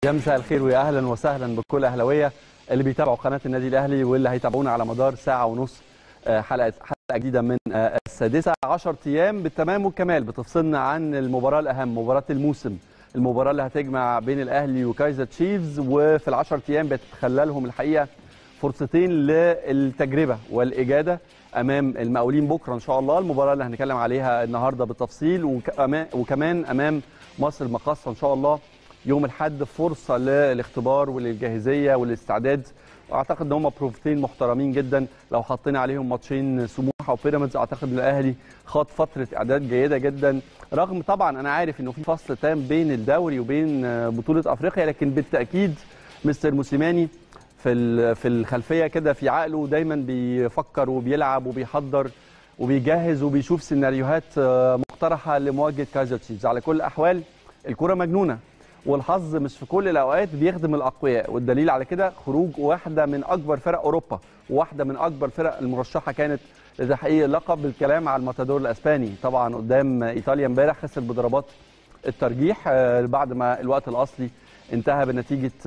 يا مساء الخير ويا اهلا وسهلا بكل اهلاويه اللي بيتابعوا قناه النادي الاهلي واللي هيتابعونا على مدار ساعه ونص حلقه حلقه جديده من السادسه 10 ايام بالتمام والكمال بتفصلنا عن المباراه الاهم مباراه الموسم المباراه اللي هتجمع بين الاهلي وكايزر تشيفز وفي ال10 ايام بتتخللهم الحقيقه فرصتين للتجربه والاجاده امام المقاولين بكره ان شاء الله المباراه اللي هنتكلم عليها النهارده بالتفصيل وكمان امام مصر المقاصه ان شاء الله يوم الاحد فرصه للاختبار وللجاهزيه والاستعداد واعتقد ان هم بروفتين محترمين جدا لو حطينا عليهم ماتشين سموحه وبيراميدز اعتقد ان الاهلي خاض فتره اعداد جيده جدا رغم طبعا انا عارف انه في فصل تام بين الدوري وبين بطوله افريقيا لكن بالتاكيد مستر موسيماني في في الخلفيه كده في عقله دايما بيفكر وبيلعب وبيحضر وبيجهز وبيشوف سيناريوهات مقترحه لمواجهه كايزر تشيفز على كل الاحوال الكره مجنونه والحظ مش في كل الاوقات بيخدم الاقوياء والدليل على كده خروج واحده من اكبر فرق اوروبا وواحده من اكبر فرق المرشحه كانت لتحقيق اللقب بالكلام على الماتادور الاسباني طبعا قدام ايطاليا امبارح خسر بضربات الترجيح بعد ما الوقت الاصلي انتهى بنتيجه 1-1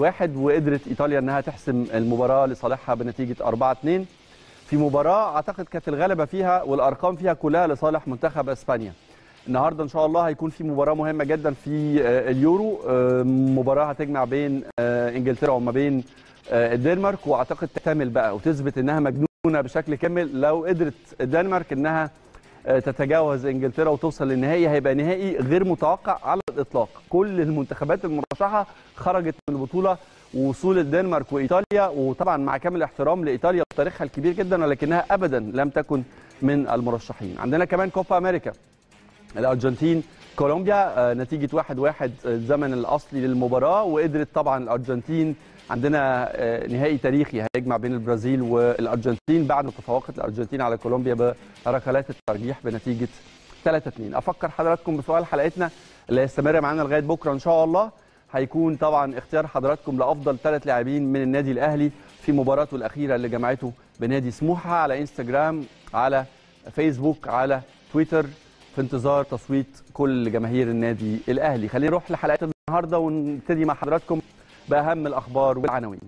وقدرت ايطاليا انها تحسم المباراه لصالحها بنتيجه 4-2 في مباراه اعتقد كانت الغلبه فيها والارقام فيها كلها لصالح منتخب اسبانيا النهارده ان شاء الله هيكون في مباراه مهمه جدا في اليورو مباراه هتجمع بين انجلترا وما بين الدنمارك واعتقد تكتمل بقى وتثبت انها مجنونه بشكل كامل لو قدرت الدنمارك انها تتجاوز انجلترا وتوصل للنهائي هيبقى نهائي غير متوقع على الاطلاق كل المنتخبات المرشحه خرجت من البطوله وصول الدنمارك وايطاليا وطبعا مع كامل الاحترام لايطاليا وتاريخها الكبير جدا ولكنها ابدا لم تكن من المرشحين عندنا كمان كوبا امريكا الارجنتين كولومبيا نتيجه 1-1 واحد واحد الزمن الاصلي للمباراه وقدرت طبعا الارجنتين عندنا نهائي تاريخي هيجمع بين البرازيل والارجنتين بعد ما تفوقت الارجنتين على كولومبيا بركلات الترجيح بنتيجه 3-2 افكر حضراتكم بسؤال حلقتنا اللي هيستمر معانا لغايه بكره ان شاء الله هيكون طبعا اختيار حضراتكم لافضل ثلاث لاعبين من النادي الاهلي في مباراته الاخيره اللي جمعته بنادي سموحه على انستجرام على فيسبوك على تويتر في انتظار تصويت كل جماهير النادي الاهلي خلينا نروح لحلقات النهارده ونبتدي مع حضراتكم باهم الاخبار والعناوين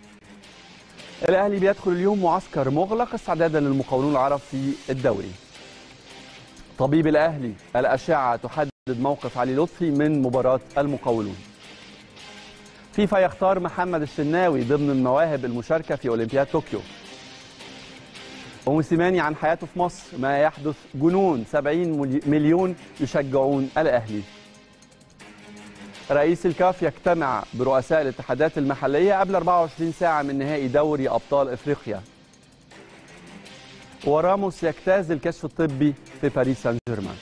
الاهلي بيدخل اليوم معسكر مغلق استعدادا للمقاولون العرب في الدوري طبيب الاهلي الاشعه تحدد موقف علي لطفي من مباراه المقاولون فيفا يختار محمد الشناوي ضمن المواهب المشاركه في اولمبياد طوكيو وموسيماني عن حياته في مصر ما يحدث جنون 70 مليون يشجعون الأهلي رئيس الكاف يجتمع برؤساء الاتحادات المحلية قبل 24 ساعة من نهائي دوري أبطال إفريقيا وراموس يجتاز الكشف الطبي في باريس سان جيرمان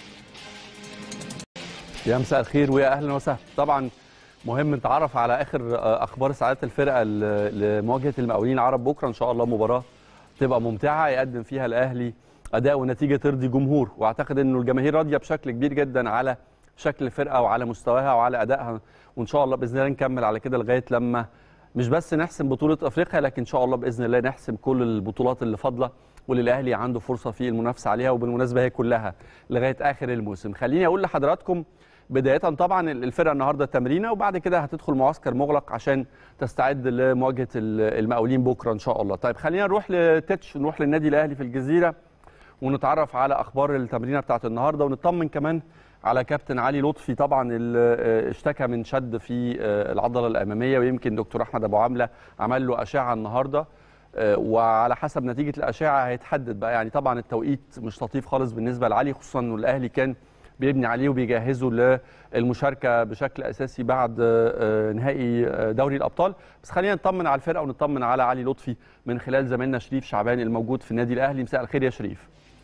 يا مساء الخير ويا أهلا وسهلا طبعا مهم نتعرف على آخر أخبار سعادة الفرقة لمواجهة المقاولين العرب بكرة إن شاء الله مباراة تبقى ممتعه يقدم فيها الاهلي اداء ونتيجه ترضي جمهور واعتقد انه الجماهير راضيه بشكل كبير جدا على شكل الفرقه وعلى مستواها وعلى ادائها وان شاء الله باذن الله نكمل على كده لغايه لما مش بس نحسم بطوله افريقيا لكن ان شاء الله باذن الله نحسم كل البطولات اللي فاضله واللي الاهلي عنده فرصه في المنافسه عليها وبالمناسبه هي كلها لغايه اخر الموسم خليني اقول لحضراتكم بدايه طبعا الفرقه النهارده تمرينه وبعد كده هتدخل معسكر مغلق عشان تستعد لمواجهه المقاولين بكره ان شاء الله طيب خلينا نروح لتتش نروح للنادي الاهلي في الجزيره ونتعرف على اخبار التمرينه بتاعه النهارده ونطمن كمان على كابتن علي لطفي طبعا اللي اشتكى من شد في العضله الاماميه ويمكن دكتور احمد ابو عامله عمل له اشعه النهارده وعلى حسب نتيجه الاشعه هيتحدد بقى يعني طبعا التوقيت مش لطيف خالص بالنسبه لعلي خصوصا انه الاهلي كان بيبني عليه وبيجهزه للمشاركه بشكل اساسي بعد نهائي دوري الابطال بس خلينا نطمن على الفرقه ونطمن على علي لطفي من خلال زميلنا شريف شعبان الموجود في النادي الاهلي مساء الخير يا شريف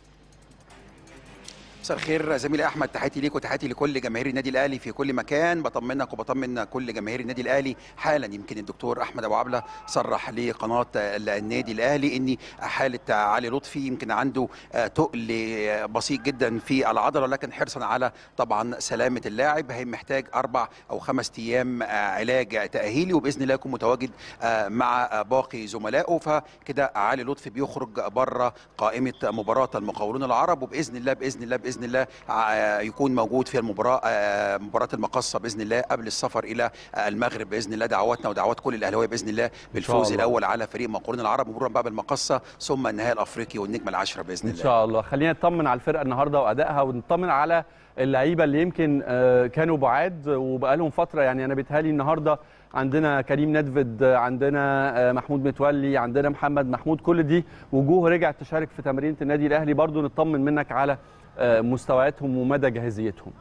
مساء الخير زميلي احمد تحياتي ليك وتحياتي لكل جماهير النادي الاهلي في كل مكان بطمنك وبطمن كل جماهير النادي الاهلي حالا يمكن الدكتور احمد ابو عبله صرح لقناه النادي الاهلي ان حاله علي لطفي يمكن عنده تقل بسيط جدا في العضله لكن حرصا على طبعا سلامه اللاعب هي محتاج اربع او خمس ايام علاج تاهيلي وباذن الله يكون متواجد مع باقي زملائه فكده علي لطفي بيخرج بره قائمه مباراه المقاولون العرب وباذن الله باذن الله باذن باذن الله ع- يكون موجود في المباراه آه، مباراه المقصه باذن الله قبل السفر الى آه، المغرب باذن الله دعواتنا ودعوات كل الاهلاويه باذن الله بالفوز الله. الاول على فريق مقاولون العرب مرورا بقى بالمقصه ثم النهائي الافريقي والنجمه العاشره باذن ان الله شاء الله خلينا نطمن على الفرقه النهارده وادائها ونطمن على اللعيبه اللي يمكن آه، كانوا بعاد وبقالهم فتره يعني انا بيتهيألي النهارده عندنا كريم ندفد آه، عندنا آه، محمود متولي عندنا محمد محمود كل دي وجوه رجعت تشارك في تمرينه النادي الاهلي برضو نطمن منك على آه، مستوياتهم ومدى جاهزيتهم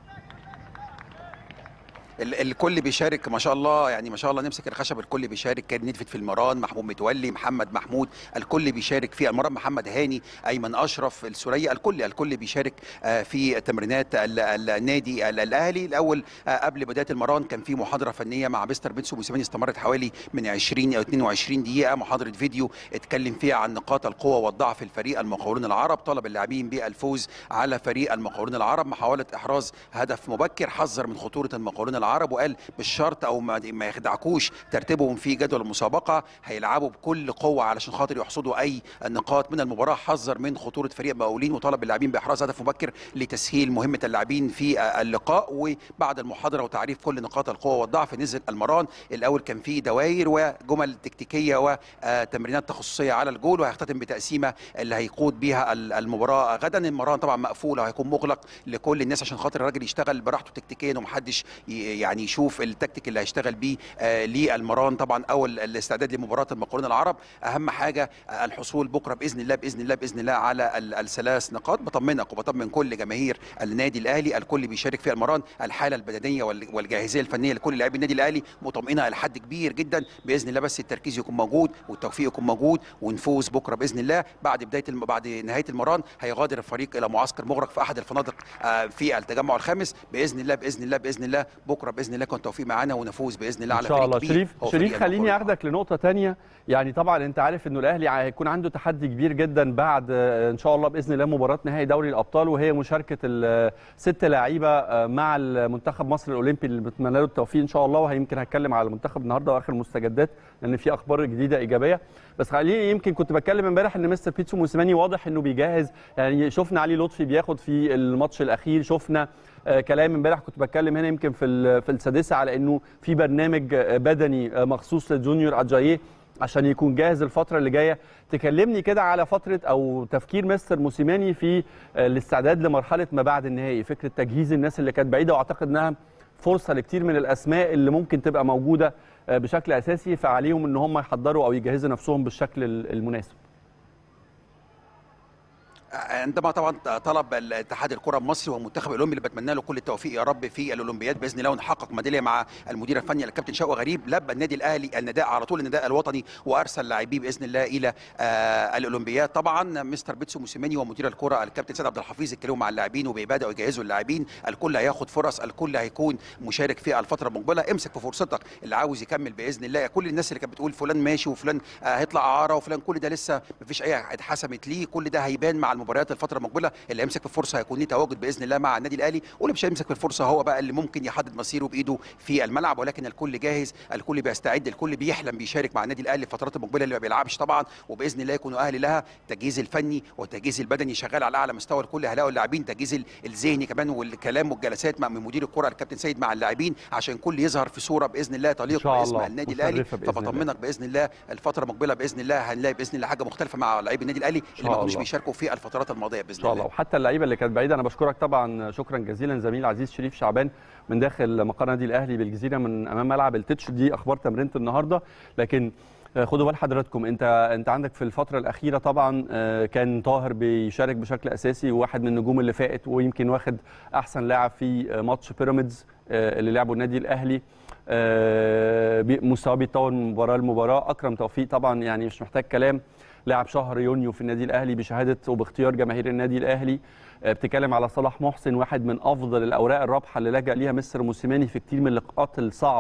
ال- الكل بيشارك ما شاء الله يعني ما شاء الله نمسك الخشب الكل بيشارك كان ندفت في المران محمود متولي محمد محمود الكل بيشارك في المران محمد هاني ايمن اشرف السوريه الكل الكل بيشارك آه، في تمرينات ال- ال- النادي ال- الاهلي الاول آه، قبل بدايه المران كان في محاضره فنيه مع مستر بيتسو موسيماني استمرت حوالي من 20 او 22 دقيقه محاضره فيديو اتكلم فيها عن نقاط القوه والضعف الفريق المقاولون العرب طلب اللاعبين بالفوز على فريق المقاولون العرب محاوله احراز هدف مبكر حذر من خطوره المقاولون العرب وقال بالشرط او ما ما يخدعكوش ترتيبهم في جدول المسابقه هيلعبوا بكل قوه علشان خاطر يحصدوا اي نقاط من المباراه حذر من خطوره فريق مقاولين وطلب اللاعبين باحراز هدف مبكر لتسهيل مهمه اللاعبين في اللقاء وبعد المحاضره وتعريف كل نقاط القوه والضعف نزل المران الاول كان في دوائر وجمل تكتيكيه وتمرينات تخصصيه على الجول وهيختتم بتقسيمه اللي هيقود بيها المباراه غدا المران طبعا مقفوله وهيكون مغلق لكل الناس عشان خاطر الراجل يشتغل براحته تكتيكيا ومحدش ي- يعني يشوف التكتيك اللي هيشتغل بيه آه، للمران طبعا او ال- الاستعداد لمباراه المقاولون العرب اهم حاجه آه، الحصول بكره باذن الله باذن الله باذن الله على ال- الثلاث نقاط بطمنك وبطمن كل جماهير النادي الاهلي الكل بيشارك في المران الحاله البدنيه وال- والجاهزيه الفنيه لكل لاعبي النادي الاهلي مطمئنه الى حد كبير جدا باذن الله بس التركيز يكون موجود والتوفيق يكون موجود ونفوز بكره باذن الله بعد بدايه الم... بعد نهايه المران هيغادر الفريق الى معسكر مغلق في احد الفنادق آه، في التجمع الخامس باذن الله باذن الله باذن الله بكره باذن الله يكون توفيق معانا ونفوز باذن الله ان على شاء فريق الله كبير شريف هو فريق شريف خليني المقاولون اخدك لنقطه تانية يعني طبعا انت عارف انه الاهلي هيكون عنده تحدي كبير جدا بعد آه، ان شاء الله باذن الله مباراه نهائي دوري الابطال وهي مشاركه الست لعيبه آه، مع المنتخب مصر الاولمبي اللي بتمنى له التوفيق ان شاء الله ويمكن هتكلم على المنتخب النهارده واخر المستجدات لان في اخبار جديده ايجابيه بس خليني يمكن كنت بتكلم امبارح ان مستر بيتسو موسيماني واضح انه بيجهز يعني شفنا علي لطفي بياخد في الماتش الاخير شفنا آه، كلام امبارح كنت بتكلم هنا يمكن في ال- في السادسه على انه في برنامج آه، بدني آه، مخصوص لجونيور اجاييه عشان يكون جاهز الفتره اللي جايه تكلمني كده على فتره او تفكير مستر موسيماني في آه، الاستعداد لمرحله ما بعد النهائي فكره تجهيز الناس اللي كانت بعيده واعتقد انها فرصه لكتير من الاسماء اللي ممكن تبقى موجوده آه، بشكل اساسي فعليهم ان هم يحضروا او يجهزوا نفسهم بالشكل ال- المناسب عندما طبعا طلب الاتحاد الكره المصري والمنتخب الاولمبي اللي بتمنى له كل التوفيق يا رب في الاولمبياد باذن الله ونحقق ميداليه مع المدير الفني الكابتن شوقي غريب لبى النادي الاهلي النداء على طول النداء الوطني وارسل لاعبيه باذن الله الى آه الاولمبياد طبعا مستر بيتسو موسيماني ومدير الكره الكابتن سيد عبد الحفيظ اتكلموا مع اللاعبين وبيبداوا يجهزوا اللاعبين الكل هياخد فرص الكل هيكون مشارك في الفتره المقبله امسك في فرصتك اللي عاوز يكمل باذن الله كل الناس اللي كانت بتقول فلان ماشي وفلان آه هيطلع اعاره وفلان كل ده لسه مفيش اي اتحسمت ليه كل ده هيبان مع المباريات الفتره المقبله اللي هيمسك في الفرصه هيكون ليه تواجد باذن الله مع النادي الاهلي واللي مش هيمسك في الفرصه هو بقى اللي ممكن يحدد مصيره بايده في الملعب ولكن الكل جاهز الكل بيستعد الكل بيحلم بيشارك مع النادي الاهلي الفترات المقبله اللي ما بيلعبش طبعا وباذن الله يكونوا اهل لها التجهيز الفني والتجهيز البدني شغال على اعلى مستوى الكل هيلاقوا اللاعبين التجهيز ال- الذهني كمان والكلام والجلسات مع من مدير الكره الكابتن سيد مع اللاعبين عشان الكل يظهر في صوره باذن الله إن تليق شاء باسم الله. النادي الاهلي مشرفة بإذن الله. فبطمنك باذن الله الفتره المقبله باذن الله هنلاقي باذن الله حاجه مختلفه مع لاعبي النادي الاهلي اللي ما كانوش الله. بيشاركوا في الفترات الماضيه ان باذن شاء الله الله وحتى اللعيبه اللي كانت بعيده انا بشكرك طبعا شكرا جزيلا زميل عزيز شريف شعبان من داخل مقر النادي الاهلي بالجزيره من امام ملعب التتش دي اخبار تمرينه النهارده لكن آه، خدوا بال حضراتكم انت انت عندك في الفتره الاخيره طبعا آه، كان طاهر بيشارك بشكل اساسي وواحد من النجوم اللي فائت ويمكن واخد احسن لاعب في آه، ماتش بيراميدز آه، اللي لعبه النادي الاهلي آه، بي- مستواه بيتطور من مباراه لمباراه اكرم توفيق طبعا يعني مش محتاج كلام لاعب شهر يونيو في النادي الاهلي بشهاده وباختيار جماهير النادي الاهلي آه، بتتكلم على صلاح محسن واحد من افضل الاوراق الرابحه اللي لجأ ليها مستر موسيماني في كتير من اللقاءات الصعبه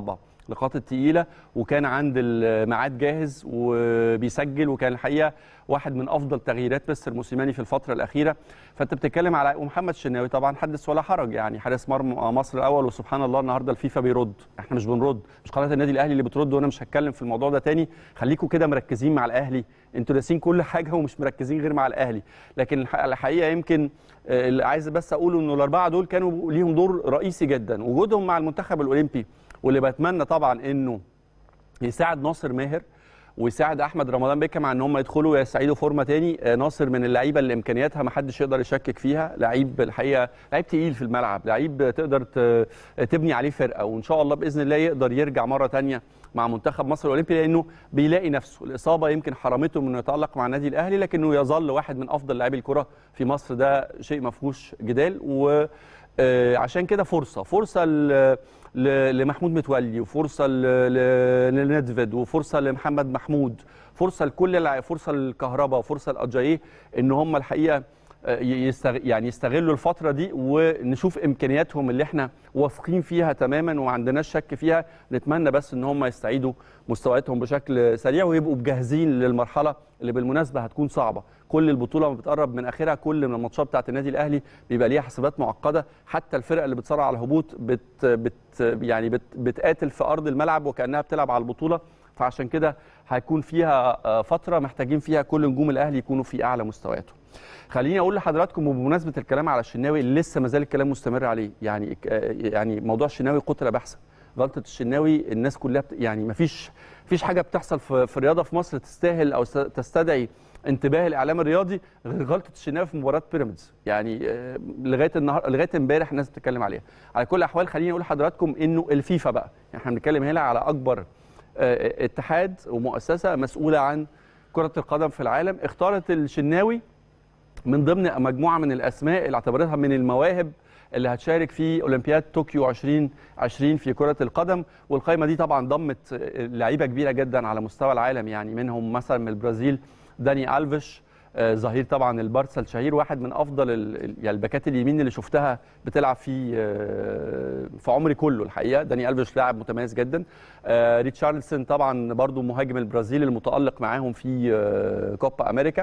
اللقاءات التقيله وكان عند الميعاد جاهز وبيسجل وكان الحقيقه واحد من افضل تغييرات مستر موسيماني في الفتره الاخيره فانت بتتكلم على ومحمد شناوي طبعا حدث ولا حرج يعني حارس مرمى مصر الاول وسبحان الله النهارده الفيفا بيرد احنا مش بنرد مش قناه النادي الاهلي اللي بترد وانا مش هتكلم في الموضوع ده تاني خليكم كده مركزين مع الاهلي انتوا ناسين كل حاجه ومش مركزين غير مع الاهلي لكن الحقيقه يمكن اللي عايز بس اقوله انه الاربعه دول كانوا ليهم دور رئيسي جدا وجودهم مع المنتخب الاولمبي واللي بتمنى طبعا انه يساعد ناصر ماهر ويساعد احمد رمضان بيكا مع ان هم يدخلوا ويستعيدوا فورمه تاني ناصر من اللعيبه اللي امكانياتها ما حدش يقدر يشكك فيها لعيب الحقيقه لعيب تقيل في الملعب لعيب تقدر تبني عليه فرقه وان شاء الله باذن الله يقدر يرجع مره تانيه مع منتخب مصر الاولمبي لانه بيلاقي نفسه الاصابه يمكن حرمته من انه يتالق مع النادي الاهلي لكنه يظل واحد من افضل لاعبي الكره في مصر ده شيء ما فيهوش جدال و عشان كده فرصه فرصه لمحمود متولي وفرصه لندفيد وفرصه لمحمد محمود فرصه لكل فرصه للكهرباء وفرصه لاجاييه ان هم الحقيقه يستغ... يعني يستغلوا الفتره دي ونشوف امكانياتهم اللي احنا واثقين فيها تماما وما عندناش شك فيها نتمنى بس ان هم يستعيدوا مستوياتهم بشكل سريع ويبقوا جاهزين للمرحله اللي بالمناسبه هتكون صعبه كل البطوله ما بتقرب من اخرها كل من الماتشات بتاعه النادي الاهلي بيبقى ليها حسابات معقده حتى الفرق اللي بتصارع على الهبوط بت... بت... يعني بت... بتقاتل في ارض الملعب وكانها بتلعب على البطوله فعشان كده هيكون فيها فتره محتاجين فيها كل نجوم الاهلي يكونوا في اعلى مستوياتهم خليني اقول لحضراتكم وبمناسبه الكلام على الشناوي اللي لسه ما زال الكلام مستمر عليه يعني يعني موضوع الشناوي قتل بحثا غلطه الشناوي الناس كلها بت... يعني ما فيش فيش حاجه بتحصل في, في الرياضه في مصر تستاهل او تستدعي انتباه الاعلام الرياضي غير غلطه الشناوي في مباراه بيراميدز يعني لغايه النهار لغايه امبارح الناس بتتكلم عليها على كل الاحوال خليني اقول لحضراتكم انه الفيفا بقى يعني احنا بنتكلم هنا على اكبر اتحاد ومؤسسه مسؤوله عن كره القدم في العالم اختارت الشناوي من ضمن مجموعه من الاسماء اللي اعتبرتها من المواهب اللي هتشارك في اولمبياد طوكيو 2020 في كره القدم والقائمه دي طبعا ضمت لعيبه كبيره جدا على مستوى العالم يعني منهم مثلا من البرازيل داني الفيش ظهير طبعا البارسا الشهير واحد من افضل يعني الباكات اليمين اللي شفتها بتلعب في في عمري كله الحقيقه داني الفيش لاعب متميز جدا ريتشارلسون طبعا برضو مهاجم البرازيل المتالق معاهم في كوبا امريكا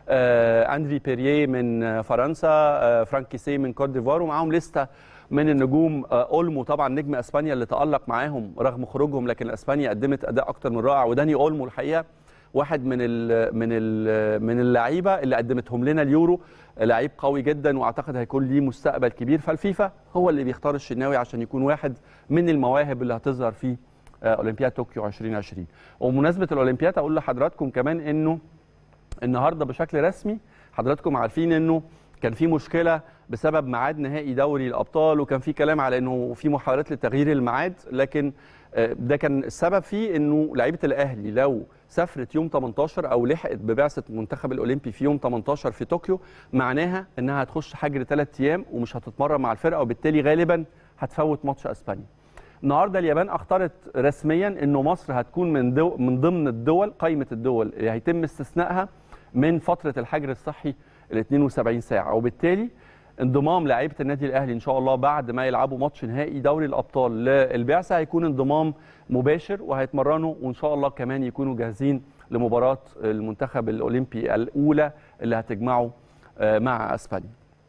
آه اندري بيريه من فرنسا آه فرانكي سي من كوت ديفوار ومعاهم لسته من النجوم آه اولمو طبعا نجم اسبانيا اللي تالق معاهم رغم خروجهم لكن اسبانيا قدمت اداء اكتر من رائع وداني اولمو الحقيقه واحد من ال من ال من اللعيبه اللي قدمتهم لنا اليورو لعيب قوي جدا واعتقد هيكون ليه مستقبل كبير فالفيفا هو اللي بيختار الشناوي عشان يكون واحد من المواهب اللي هتظهر في اولمبياد طوكيو 2020 وبمناسبه الاولمبياد اقول لحضراتكم كمان انه النهارده بشكل رسمي حضراتكم عارفين انه كان في مشكله بسبب ميعاد نهائي دوري الابطال وكان في كلام على انه في محاولات لتغيير الميعاد لكن ده كان السبب فيه انه لعيبه الاهلي لو سافرت يوم 18 او لحقت ببعثه المنتخب الاولمبي في يوم 18 في طوكيو معناها انها هتخش حجر ثلاث ايام ومش هتتمرن مع الفرقه وبالتالي غالبا هتفوت ماتش اسبانيا. النهارده اليابان اختارت رسميا انه مصر هتكون من دو من ضمن الدول قائمه الدول اللي هيتم استثنائها من فتره الحجر الصحي ال 72 ساعه وبالتالي انضمام لعيبه النادي الاهلي ان شاء الله بعد ما يلعبوا ماتش نهائي دوري الابطال للبعثه هيكون انضمام مباشر وهيتمرنوا وان شاء الله كمان يكونوا جاهزين لمباراه المنتخب الاولمبي الاولى اللي هتجمعه مع اسبانيا.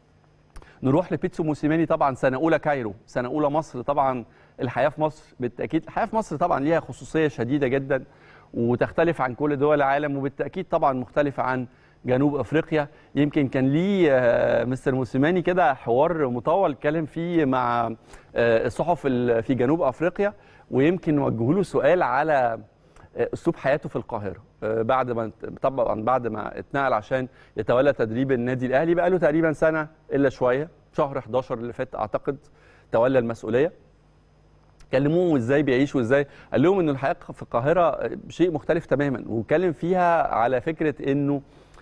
نروح لبيتسو موسيماني طبعا سنه اولى كايرو، سنه اولى مصر طبعا الحياه في مصر بالتاكيد الحياه في مصر طبعا ليها خصوصيه شديده جدا وتختلف عن كل دول العالم وبالتاكيد طبعا مختلفه عن جنوب افريقيا يمكن كان ليه مستر موسيماني كده حوار مطول اتكلم فيه مع الصحف في جنوب افريقيا ويمكن وجهوا له سؤال على اسلوب حياته في القاهره بعد ما طبعا بعد ما اتنقل عشان يتولى تدريب النادي الاهلي بقى له تقريبا سنه الا شويه شهر 11 اللي فات اعتقد تولى المسؤوليه كلموه ازاي بيعيش وازاي قال لهم ان الحياه في القاهره شيء مختلف تماما واتكلم فيها على فكره انه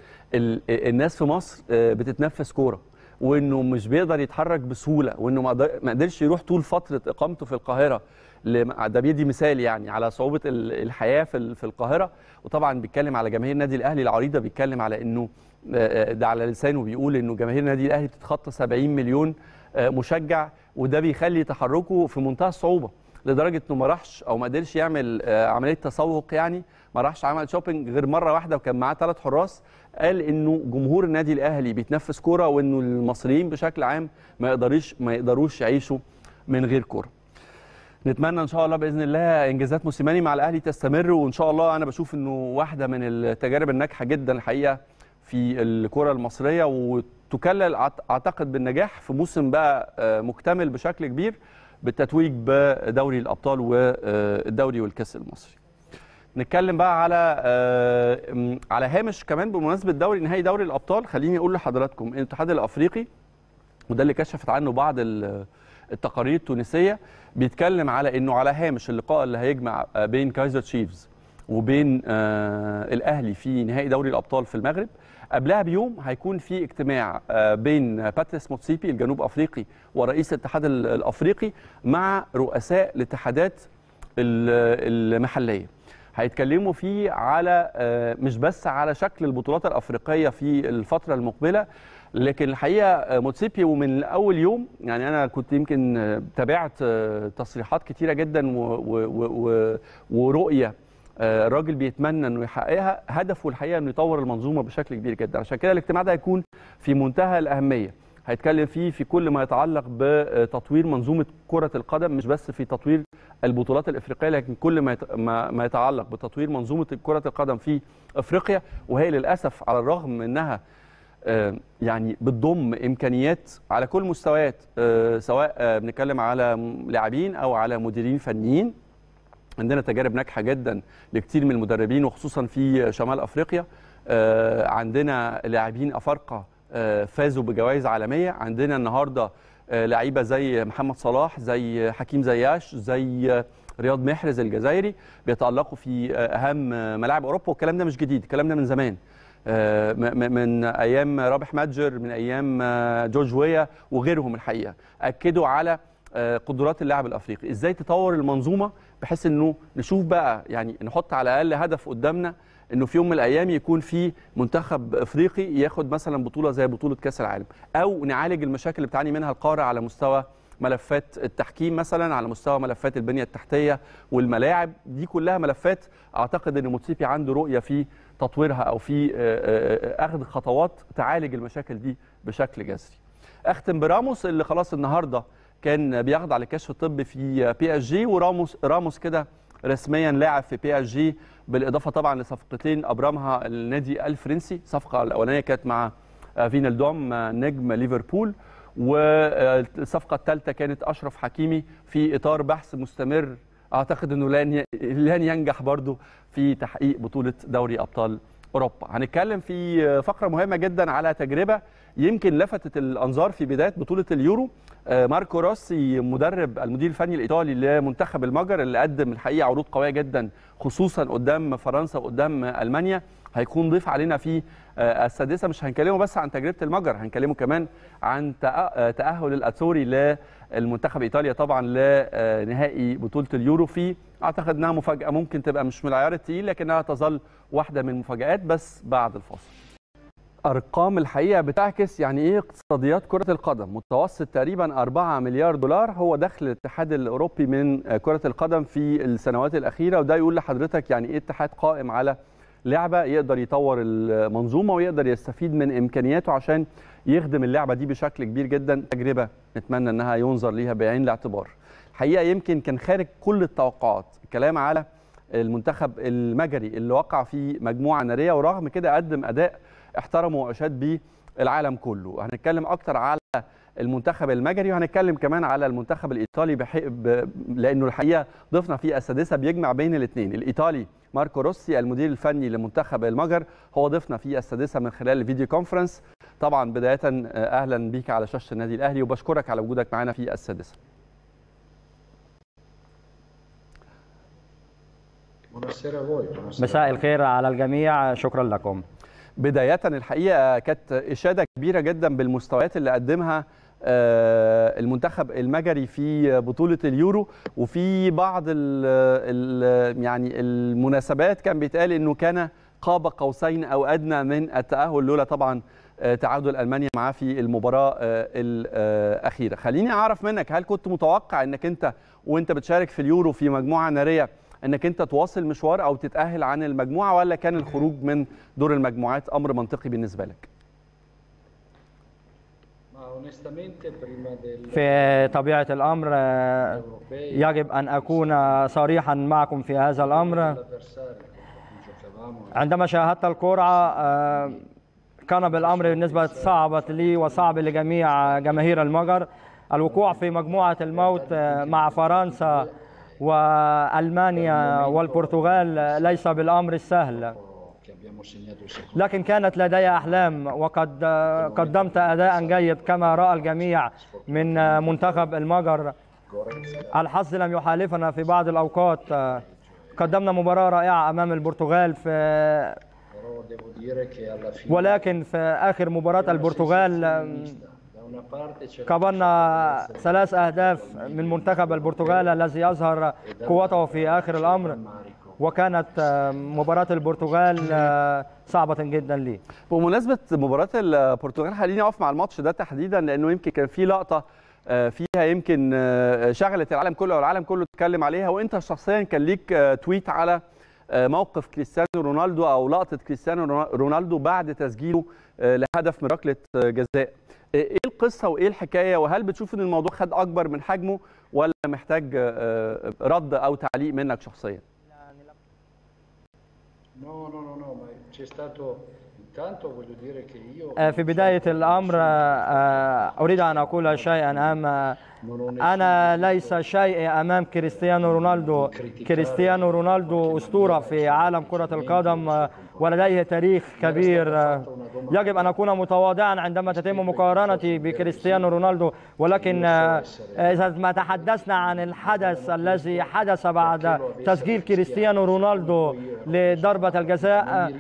الناس في مصر بتتنفس كوره وانه مش بيقدر يتحرك بسهوله وانه ما قدرش يروح طول فتره اقامته في القاهره ده بيدي مثال يعني على صعوبه الحياه في في القاهره وطبعا بيتكلم على جماهير النادي الاهلي العريضه بيتكلم على انه ده على لسانه بيقول انه جماهير النادي الاهلي بتتخطى 70 مليون مشجع وده بيخلي تحركه في منتهى الصعوبه لدرجه انه ما راحش او ما قدرش يعمل آه، عمليه تسوق يعني ما راحش عمل شوبينج غير مره واحده وكان معاه ثلاث حراس قال انه جمهور النادي الاهلي بيتنفس كوره وانه المصريين بشكل عام ما يقدروش ما يقدروش يعيشوا من غير كوره نتمنى ان شاء الله باذن الله انجازات موسيماني مع الاهلي تستمر وان شاء الله انا بشوف انه واحده من التجارب الناجحه جدا الحقيقه في الكره المصريه وتكلل أعت- اعتقد بالنجاح في موسم بقى آه، مكتمل بشكل كبير بالتتويج بدوري الابطال والدوري والكاس المصري نتكلم بقى على آه، م- على هامش كمان بمناسبه دوري نهائي دوري الابطال خليني اقول لحضراتكم الاتحاد الافريقي وده اللي كشفت عنه بعض ال- التقارير التونسيه بيتكلم على انه على هامش اللقاء اللي هيجمع آه، بين كايزر تشيفز وبين آه الاهلي في نهائي دوري الابطال في المغرب قبلها بيوم هيكون في اجتماع آه بين باتريس موتسيبي الجنوب افريقي ورئيس الاتحاد ال- الافريقي مع رؤساء الاتحادات ال- المحليه هيتكلموا فيه على آه، مش بس على شكل البطولات الافريقيه في الفتره المقبله لكن الحقيقه آه، موتسيبي ومن اول يوم يعني انا كنت يمكن آه، تابعت آه، تصريحات كتيره جدا و- و- و- و- ورؤيه آه، الراجل بيتمنى انه يحققها هدفه الحقيقه انه يطور المنظومه بشكل كبير جدا عشان كده الاجتماع ده هيكون في منتهى الاهميه هيتكلم فيه في كل ما يتعلق بتطوير منظومه كره القدم مش بس في تطوير البطولات الافريقيه لكن كل ما يت- ما ما يتعلق بتطوير منظومه كره القدم في افريقيا وهي للاسف على الرغم من انها آه، يعني بتضم امكانيات على كل المستويات آه، سواء آه، بنتكلم على م- لاعبين او على مديرين فنيين عندنا تجارب ناجحه جدا لكتير من المدربين وخصوصا في شمال افريقيا آه، عندنا لاعبين افارقه آه، فازوا بجوائز عالميه عندنا النهارده آه، لعيبه زي محمد صلاح زي حكيم زياش زي آه، رياض محرز الجزائري بيتالقوا في آه، اهم آه، ملاعب اوروبا والكلام ده مش جديد الكلام ده من زمان آه، م- م- من ايام رابح متجر من ايام آه، جورج ويا وغيرهم الحقيقه اكدوا على آه، قدرات اللاعب الافريقي ازاي تطور المنظومه بحيث انه نشوف بقى يعني نحط على الاقل هدف قدامنا انه في يوم من الايام يكون في منتخب افريقي ياخد مثلا بطوله زي بطوله كاس العالم او نعالج المشاكل اللي بتعاني منها القاره على مستوى ملفات التحكيم مثلا على مستوى ملفات البنيه التحتيه والملاعب دي كلها ملفات اعتقد ان موتسيبي عنده رؤيه في تطويرها او في آه، آه، اخذ خطوات تعالج المشاكل دي بشكل جذري. اختم براموس اللي خلاص النهارده كان بيخضع للكشف الطبي في بي اس جي وراموس راموس كده رسميا لاعب في بي اس جي بالاضافه طبعا لصفقتين ابرمها النادي الفرنسي الصفقه الاولانيه كانت مع فينالدوم نجم ليفربول والصفقه الثالثه كانت اشرف حكيمي في اطار بحث مستمر اعتقد انه لن ي- لن ينجح برضه في تحقيق بطوله دوري ابطال اوروبا هنتكلم في فقره مهمه جدا على تجربه يمكن لفتت الانظار في بدايه بطوله اليورو آه، ماركو روسي مدرب المدير الفني الايطالي لمنتخب المجر اللي قدم الحقيقه عروض قويه جدا خصوصا قدام فرنسا وقدام المانيا هيكون ضيف علينا في آه، السادسه مش هنكلمه بس عن تجربه المجر هنكلمه كمان عن تأ- آه، تاهل الاتسوري للمنتخب ايطاليا طبعا لنهائي بطوله اليورو في اعتقد انها مفاجاه ممكن تبقى مش من العيار الثقيل لكنها تظل واحده من المفاجات بس بعد الفاصل ارقام الحقيقه بتعكس يعني ايه اقتصاديات كره القدم متوسط تقريبا 4 مليار دولار هو دخل الاتحاد الاوروبي من كره القدم في السنوات الاخيره وده يقول لحضرتك يعني ايه اتحاد قائم على لعبه يقدر يطور المنظومه ويقدر يستفيد من امكانياته عشان يخدم اللعبه دي بشكل كبير جدا تجربه نتمنى انها ينظر ليها بعين الاعتبار الحقيقه يمكن كان خارج كل التوقعات الكلام على المنتخب المجري اللي وقع في مجموعه ناريه ورغم كده قدم اداء احترموا واشاد بيه العالم كله هنتكلم اكتر على المنتخب المجري وهنتكلم كمان على المنتخب الايطالي بحق ب... لانه الحقيقه ضفنا في السادسه بيجمع بين الاثنين الايطالي ماركو روسي المدير الفني لمنتخب المجر هو ضيفنا في السادسه من خلال الفيديو كونفرنس طبعا بدايه اهلا بيك على شاشه النادي الاهلي وبشكرك على وجودك معنا في السادسه مساء الخير على الجميع شكرا لكم بداية الحقيقة كانت إشادة كبيرة جدا بالمستويات اللي قدمها المنتخب المجري في بطولة اليورو وفي بعض ال ال يعني المناسبات كان بيتقال انه كان قاب قوسين او ادنى من التأهل لولا طبعا تعادل المانيا معاه في المباراه الاخيره خليني اعرف منك هل كنت متوقع انك انت وانت بتشارك في اليورو في مجموعه ناريه انك انت تواصل مشوار او تتاهل عن المجموعه ولا كان الخروج من دور المجموعات امر منطقي بالنسبه لك في طبيعة الأمر يجب أن أكون صريحا معكم في هذا الأمر عندما شاهدت القرعة كان بالأمر بالنسبة صعبة لي وصعب لجميع جماهير المجر الوقوع في مجموعة الموت مع فرنسا وألمانيا والبرتغال ليس بالأمر السهل لكن كانت لدي أحلام وقد قدمت أداء جيد كما رأى الجميع من منتخب المجر الحظ لم يحالفنا في بعض الأوقات قدمنا مباراة رائعة أمام البرتغال في ولكن في آخر مباراة البرتغال قبلنا ثلاث أهداف من منتخب البرتغال الذي يظهر قوته في آخر الأمر وكانت مباراة البرتغال صعبة جدا لي بمناسبة مباراة البرتغال خليني أقف مع الماتش ده تحديدا لأنه يمكن كان في لقطة فيها يمكن شغلت العالم كله والعالم كله اتكلم عليها وانت شخصيا كان ليك تويت على موقف كريستيانو رونالدو او لقطه كريستيانو رونالدو بعد تسجيله لهدف من ركله جزاء ايه القصه وايه الحكايه وهل بتشوف ان الموضوع خد اكبر من حجمه ولا محتاج رد او تعليق منك شخصيا No, no, no, no, ma c'è stato intanto voglio dire che io في بداية الأمر أريد أن أقول شيئا أمام أنا ليس شيء أمام كريستيانو رونالدو كريستيانو رونالدو أسطورة في عالم كرة القدم ولديه تاريخ كبير يجب أن أكون متواضعا عندما تتم مقارنتي بكريستيانو رونالدو ولكن إذا ما تحدثنا عن الحدث الذي حدث بعد تسجيل كريستيانو رونالدو لضربة الجزاء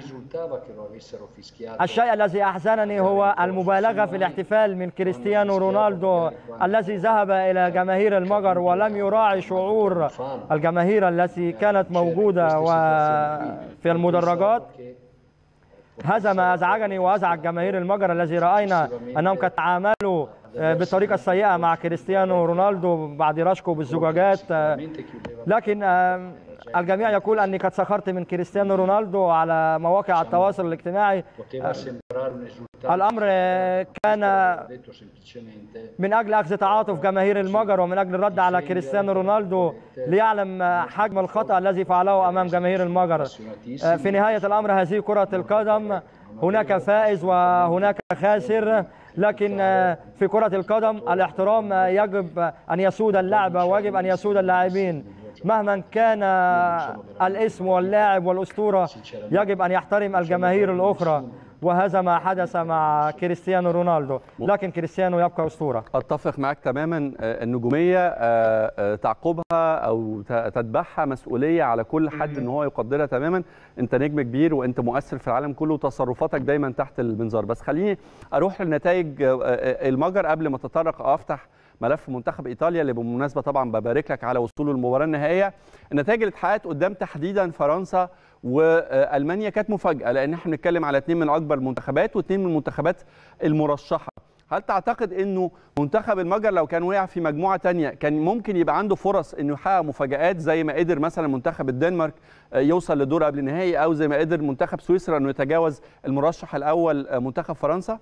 الشيء الذي أحزنني هو المبالغة في الاحتفال من كريستيانو رونالدو الذي ذهب إلى جماهير المجر ولم يراعي شعور الجماهير التي كانت موجودة في المدرجات هذا ما أزعجني وأزعج جماهير المجر الذي رأينا أنهم قد تعاملوا بالطريقة السيئة مع كريستيانو رونالدو بعد رشقه بالزجاجات لكن الجميع يقول أني قد سخرت من كريستيانو رونالدو على مواقع التواصل الاجتماعي الأمر كان من أجل أخذ تعاطف جماهير المجر ومن أجل الرد على كريستيانو رونالدو ليعلم حجم الخطأ الذي فعله أمام جماهير المجر في نهاية الأمر هذه كرة القدم هناك فائز وهناك خاسر لكن في كرة القدم الاحترام يجب أن يسود اللعبة ويجب أن يسود اللاعبين مهما كان الاسم واللاعب والأسطورة يجب أن يحترم الجماهير الأخرى وهذا ما حدث مع كريستيانو رونالدو لكن كريستيانو يبقى أسطورة اتفق معك تماما النجوميه تعقبها او تتبعها مسؤوليه على كل حد ان هو يقدرها تماما انت نجم كبير وانت مؤثر في العالم كله وتصرفاتك دايما تحت المنظار بس خليني اروح لنتائج المجر قبل ما اتطرق او افتح ملف منتخب ايطاليا اللي بالمناسبه طبعا ببارك لك على وصوله للمباراه النهائيه النتائج اللي اتحققت قدام تحديدا فرنسا والمانيا كانت مفاجاه لان احنا بنتكلم على اثنين من اكبر المنتخبات واثنين من المنتخبات المرشحه هل تعتقد انه منتخب المجر لو كان وقع في مجموعه تانية كان ممكن يبقى عنده فرص انه يحقق مفاجات زي ما قدر مثلا منتخب الدنمارك يوصل لدور قبل النهائي او زي ما قدر منتخب سويسرا انه يتجاوز المرشح الاول منتخب فرنسا؟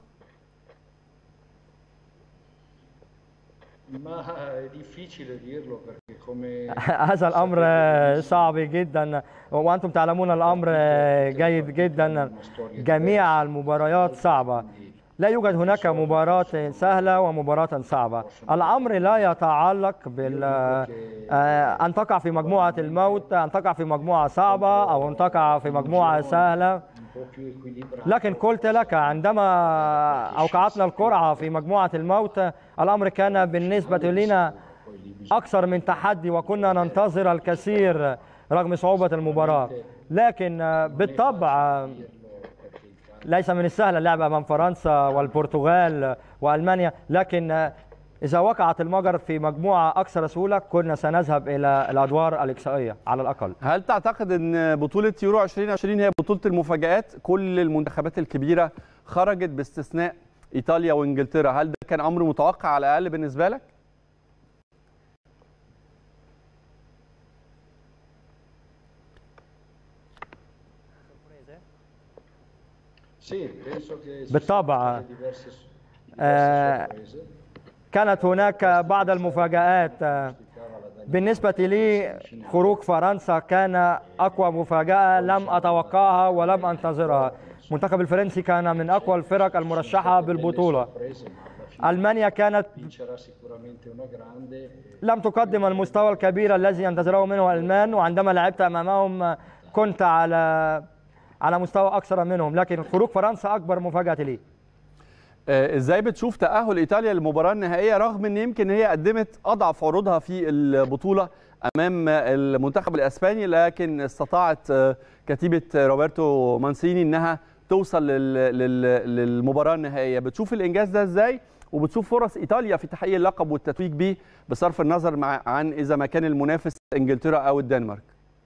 هذا الامر صعب جدا وانتم تعلمون الامر جيد جدا جميع المباريات صعبه لا يوجد هناك مباراة سهلة ومباراة صعبة الأمر لا يتعلق بال أن تقع في مجموعة الموت أن تقع في مجموعة صعبة أو أن تقع في مجموعة سهلة لكن قلت لك عندما أوقعتنا القرعة في مجموعة الموت الأمر كان بالنسبة لنا أكثر من تحدي وكنا ننتظر الكثير رغم صعوبة المباراة لكن بالطبع ليس من السهل اللعب امام فرنسا والبرتغال والمانيا لكن اذا وقعت المجر في مجموعه اكثر سهوله كنا سنذهب الى الادوار الاقصائيه على الاقل هل تعتقد ان بطوله يورو 2020 هي بطوله المفاجات كل المنتخبات الكبيره خرجت باستثناء ايطاليا وانجلترا هل ده كان امر متوقع على الاقل بالنسبه لك Sì, penso che ci بالطبع. sono state diverse, آه، diverse sorprese. كانت هناك بعض المفاجآت آه، بالنسبة لي خروج فرنسا كان أقوى مفاجأة لم أتوقعها ولم أنتظرها المنتخب الفرنسي كان من أقوى الفرق المرشحة بالبطولة Sorprese, ma alla fine ألمانيا كانت vincerà sicuramente una grande. e- لم تقدم المستوى الكبير الذي ينتظره منه الألمان وعندما لعبت أمامهم كنت على على مستوى أكثر منهم لكن خروج فرنسا أكبر مفاجأة لي آه، ازاي بتشوف تاهل ايطاليا للمباراه النهائيه رغم ان يمكن هي قدمت اضعف عروضها في البطوله امام المنتخب الاسباني لكن استطاعت آه، كتيبه روبرتو مانسيني انها توصل لل- لل- للمباراه النهائيه بتشوف الانجاز ده ازاي وبتشوف فرص ايطاليا في تحقيق اللقب والتتويج بيه بصرف النظر مع عن اذا ما كان المنافس انجلترا او الدنمارك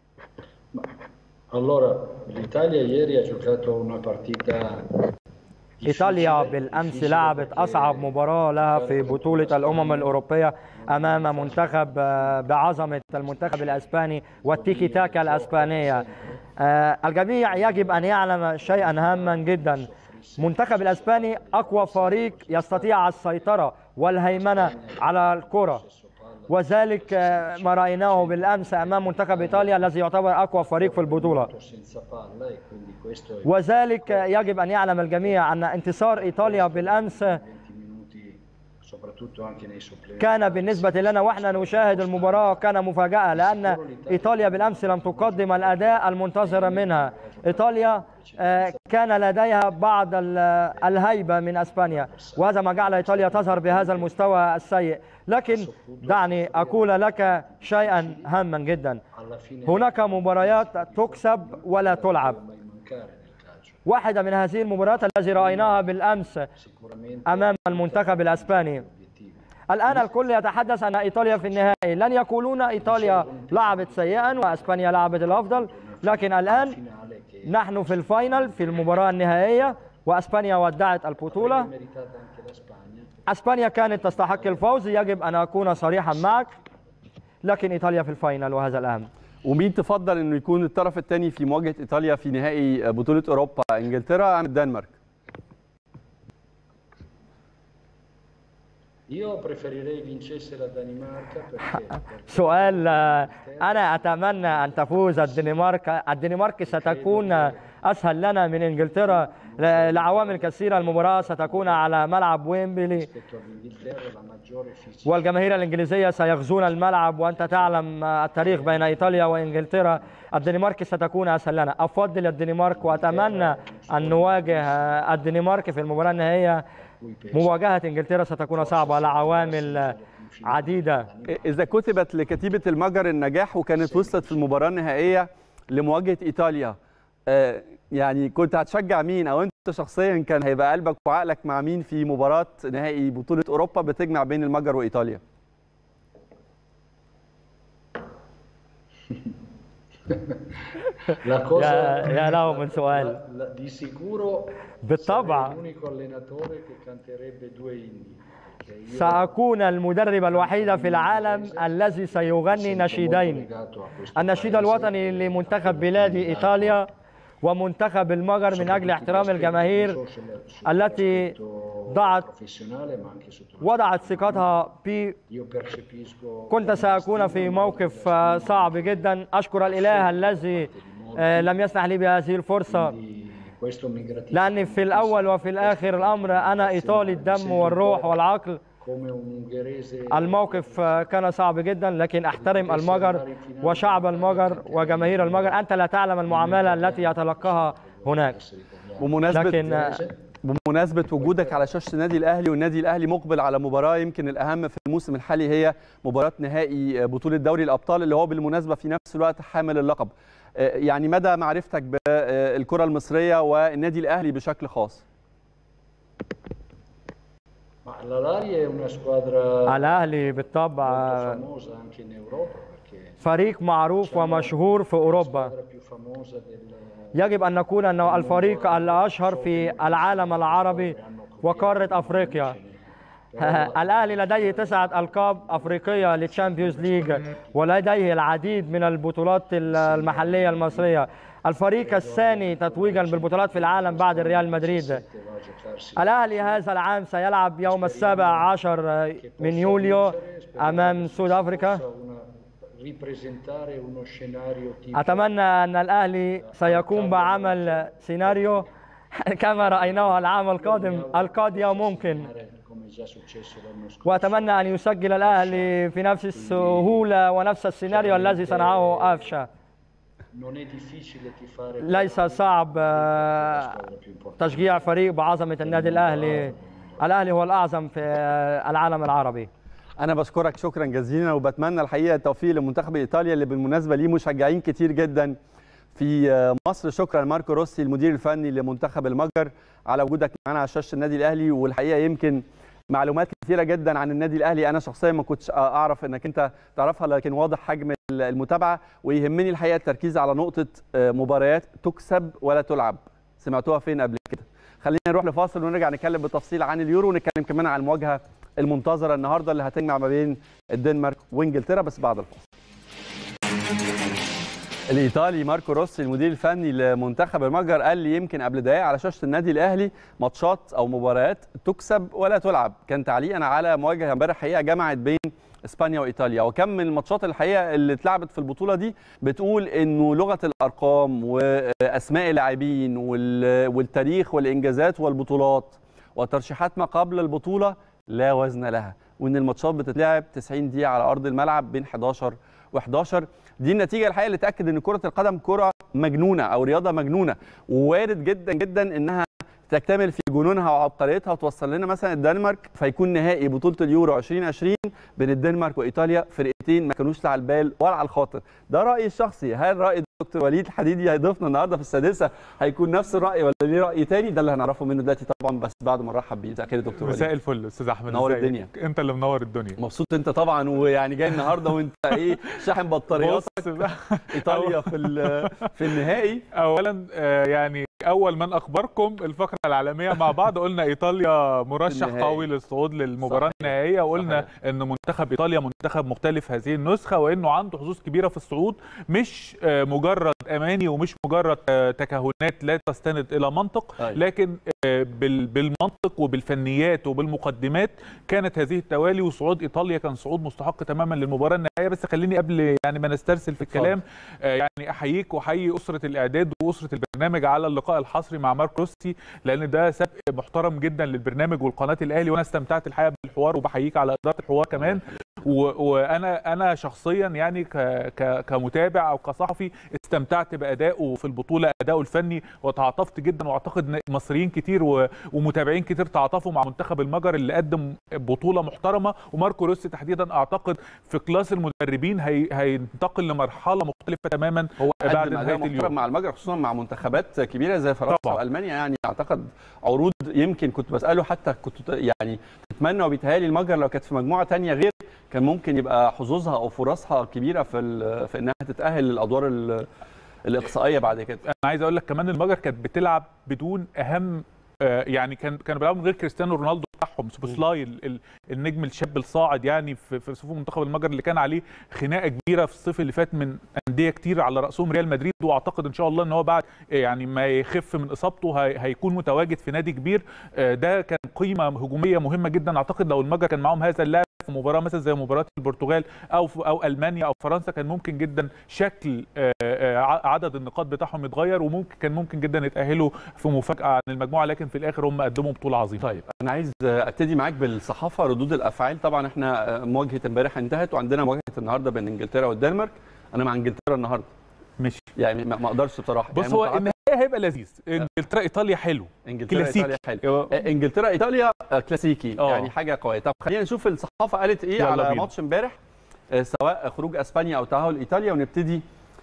Allora, l'Italia ieri ha giocato una partita. إيطاليا difficile, بالأمس difficile لعبت perché أصعب مباراة لها في بطولة الأمم الأوروبية أمام منتخب آه، بعظمة المنتخب الأسباني والتيكي تاكا الأسبانية آه، الجميع يجب أن يعلم شيئا هاما جدا منتخب الأسباني أقوى فريق يستطيع السيطرة والهيمنة على الكرة وذلك آه، ما رأيناه بالأمس أمام منتخب إيطاليا الذي يعتبر أقوى فريق في البطولة senza palla e quindi questo è وذلك يجب أن يعلم الجميع أن انتصار إيطاليا بالأمس 20 minuti, soprattutto anche nei supplementi. كان بالنسبة لنا وإحنا نشاهد المباراة كان مفاجأة لأن إيطاليا بالأمس لم تقدم الأداء المنتظر منها إيطاليا آه، كان لديها بعض ال- الهيبة من أسبانيا وهذا ما جعل إيطاليا تظهر بهذا المستوى السيء لكن دعني أقول لك شيئا هاما جدا Alla fine هناك مباريات تكسب ولا تلعب non mai mancare nel calcio. واحدة من هذه المباريات التي رأيناها بالأمس Sicuramente أمام المنتخب الأسباني obiettivi. الآن الكل يتحدث أن إيطاليا في النهائي لن يقولون إيطاليا لعبت سيئا وأسبانيا لعبت الأفضل لكن الآن Finale che نحن في الفاينل في المباراة النهائية وأسبانيا ودعت البطولة è meritata anche la Spagna. أسبانيا كانت تستحق الفوز يجب أن أكون صريحا معك لكن إيطاليا في الفاينل وهذا الأهم ومين تفضل انه يكون الطرف الثاني في مواجهه ايطاليا في نهائي بطوله اوروبا انجلترا ام الدنمارك Io preferirei vincesse la Danimarca perché, perché سؤال آه، أنا أتمنى أن تفوز الدنمارك الدنمارك ستكون آه، أسهل لنا من إنجلترا ل- لعوامل كثيرة المباراة ستكون على ملعب ويمبلي rispetto all'Inghilterra la maggiore fisicità. والجماهير الإنجليزية سيغزون الملعب وأنت تعلم آه، التاريخ بين إيطاليا وإنجلترا الدنمارك ستكون أسهل لنا أفضل الدنمارك وأتمنى أن نواجه آه، الدنمارك في المباراة النهائية مواجهة إنجلترا ستكون صعبة لعوامل آه، عديدة اذا كتبت لكتيبه المجر النجاح وكانت وصلت في المباراه النهائيه لمواجهه ايطاليا آه، يعني كنت هتشجع مين او انت شخصيا كان هيبقى قلبك وعقلك مع مين في مباراه نهائي بطوله اوروبا بتجمع بين المجر وايطاليا La cosa يا يا له من سؤال la- la- di sicuro بالطبع. sarei l'unico allenatore che canterebbe due inni. perché io سأكون المدرب الوحيد في العالم الذي سيغني sono molto نشيدين legato a questo النشيد paese. الوطني لمنتخب بلادي إيطاليا ومنتخب المجر من أجل احترام الجماهير التي ضعت professionale ma anche sotto وضعت ثقتها بي io percepisco كنت سأكون في موقف آه، صعب جدا أشكر الإله الذي آه، لم يسمح لي بهذه الفرصة di questo mi gratifica لأني في الأول وفي الآخر الأمر أنا إيطالي الدم والروح والعقل come un ungherese الموقف آه، كان صعب جدا لكن احترم المجر وشعب المجر وجماهير المجر أنت لا تعلم المعاملة التي يتلقاها هناك بمناسبه لكن آه، بمناسبة وجودك على شاشة النادي الأهلي والنادي الأهلي مقبل على مباراة يمكن الأهم في الموسم الحالي هي مباراة نهائي بطولة دوري الأبطال اللي هو بالمناسبة في نفس الوقت حامل اللقب آه، يعني مدى معرفتك بالكرة المصرية والنادي الأهلي بشكل خاص ma la Lari è una squadra الأهلي بالطبع molto آه، famosa anche in Europa perché che فريق معروف ومشهور في è la أوروبا squadra più famosa del يجب أن نقول أنه الفريق الأشهر في العالم العربي وقارة أفريقيا الأهلي لديه تسعة ألقاب أفريقية للتشامبيونز ليج ولديه العديد من البطولات المحلية المصرية الفريق الثاني تتويجا بالبطولات في العالم بعد ريال مدريد che va a giocarsi الأهلي هذا العام سيلعب يوم السابع عشر من يوليو أمام سود أفريقيا una, ripresentare uno scenario tipo أتمنى أن الأهلي سيقوم بعمل سيناريو كما رأيناه العام القادم القادم ممكن come già successo l'anno scorso. وأتمنى أن يسجل الأهلي في نفس السهولة ونفس السيناريو الذي صنعه أفشا Non è difficile tifare ليس صعب آه، squadra più importante. تشجيع فريق بعظمة النادي الأهلي الأهلي هو الأعظم في آه، العالم العربي انا بشكرك شكرا جزيلا وبتمنى الحقيقه التوفيق لمنتخب ايطاليا اللي بالمناسبه ليه مشجعين كتير جدا في مصر شكرا ماركو روسي المدير الفني لمنتخب المجر على وجودك معانا على شاشه النادي الاهلي والحقيقه يمكن معلومات كثيره جدا عن النادي الاهلي انا شخصيا ما كنتش اعرف انك انت تعرفها لكن واضح حجم المتابعه ويهمني الحقيقه التركيز على نقطه مباريات تكسب ولا تلعب سمعتوها فين قبل كده خلينا نروح لفاصل ونرجع نتكلم بالتفصيل عن اليورو ونتكلم كمان عن المواجهه المنتظره النهارده اللي هتجمع ما بين الدنمارك وانجلترا بس بعد الفاصل الايطالي ماركو روسي المدير الفني لمنتخب المجر قال لي يمكن قبل دقائق على شاشه النادي الاهلي ماتشات او مباريات تكسب ولا تلعب كان تعليقا على مواجهه امبارح حقيقه جمعت بين اسبانيا وايطاليا وكم من الماتشات الحقيقه اللي اتلعبت في البطوله دي بتقول انه لغه الارقام واسماء اللاعبين والتاريخ والانجازات والبطولات وترشيحات ما قبل البطوله لا وزن لها وان الماتشات بتتلعب 90 دقيقه على ارض الملعب بين 11 و11 دي النتيجه الحقيقه اللي تاكد ان كره القدم كره مجنونه او رياضه مجنونه ووارد جدا جدا انها تكتمل في جنونها وعبقريتها وتوصل لنا مثلا الدنمارك فيكون نهائي بطوله اليورو 2020 بين الدنمارك وايطاليا فرقتين ما كانوش لا على البال ولا على الخاطر ده رايي الشخصي هل راي الدكتور وليد حديدي هيضيفنا النهارده في السادسه هيكون نفس الراي ولا ليه راي تاني ده اللي هنعرفه منه دلوقتي طبعا بس بعد ما نرحب بيه مساء الخير يا دكتور وليد مساء الفل استاذ احمد منور إزيك؟ الدنيا. انت اللي منور الدنيا مبسوط انت طبعا ويعني جاي النهارده وانت ايه شاحن بطاريات بص بقى، ايطاليا في ال- في النهائي اولا آه، يعني اول من اخبركم الفقره العالميه مع بعض قلنا ايطاليا مرشح النهائي. قوي للصعود للمباراه صحيح. النهائيه وقلنا صحيح. ان منتخب ايطاليا منتخب مختلف هذه النسخه وانه عنده حظوظ كبيره في الصعود مش آه، مجرد اماني ومش مجرد آه، تكهنات لا تستند الى منطق أيوة. لكن آه، بال- بالمنطق وبالفنيات وبالمقدمات كانت هذه التوالي وصعود ايطاليا كان صعود مستحق تماما للمباراه النهائيه بس خليني قبل يعني ما نسترسل في الكلام آه، يعني احييك واحيي اسره الاعداد واسره البرنامج على اللقاء الحصري مع مارك روسي لان ده سبق محترم جدا للبرنامج والقناه الاهلي وانا استمتعت الحقيقه بالحوار وبحييك على اداره الحوار كمان و- وانا انا شخصيا يعني ك ك كمتابع او كصحفي استمتعت بادائه في البطوله اداؤه الفني وتعاطفت جدا واعتقد ان مصريين كتير و- ومتابعين كتير تعاطفوا مع منتخب المجر اللي قدم بطوله محترمه وماركو روسي تحديدا اعتقد في كلاس المدربين هي هينتقل لمرحله مختلفه تماما هو بعد قدم نهاية اداء محترم اليوم. مع المجر خصوصا مع منتخبات كبيره زي فرنسا طبعاً. والمانيا يعني اعتقد عروض يمكن كنت بساله حتى كنت ت- يعني تتمنى وبيتهيألي المجر لو كانت في مجموعه تانية غير كان ممكن يبقى حظوظها او فرصها كبيره في ال- في انها تتاهل للادوار ال- الاقصائيه بعد كده انا عايز اقول لك كمان المجر كانت بتلعب بدون اهم آه، يعني كان كانوا بيلعبوا من غير كريستيانو رونالدو بتاعهم سوبوسلاي ال- ال- النجم الشاب الصاعد يعني في في صفوف منتخب المجر اللي كان عليه خناقه كبيره في الصيف اللي فات من انديه كتير على راسهم ريال مدريد واعتقد ان شاء الله ان هو بعد آه، يعني ما يخف من اصابته هي- هيكون متواجد في نادي كبير آه، ده كان قيمه هجوميه مهمه جدا اعتقد لو المجر كان معاهم هذا اللاعب في مباراه مثلا زي مباراه البرتغال او في او المانيا او فرنسا كان ممكن جدا شكل آه، آه، ع- عدد النقاط بتاعهم يتغير وممكن كان ممكن جدا يتاهلوا في مفاجاه عن المجموعه لكن في الاخر هم قدموا بطوله عظيمه طيب انا عايز ابتدي معاك بالصحافه ردود الافعال طبعا احنا مواجهه امبارح انتهت وعندنا مواجهه النهارده بين انجلترا والدنمارك انا مع انجلترا النهارده مش يعني ما ما اقدرش بصراحه بص يعني هو متعاطف. النهائي هيبقى لذيذ انجلترا ايطاليا حلو انجلترا كلاسيكي. ايطاليا حلو آه، انجلترا ايطاليا آه، كلاسيكي آه. يعني حاجه قويه طب خلينا نشوف الصحافه قالت ايه يلا على بينا. ماتش امبارح آه، سواء خروج اسبانيا او تاهل ايطاليا ونبتدي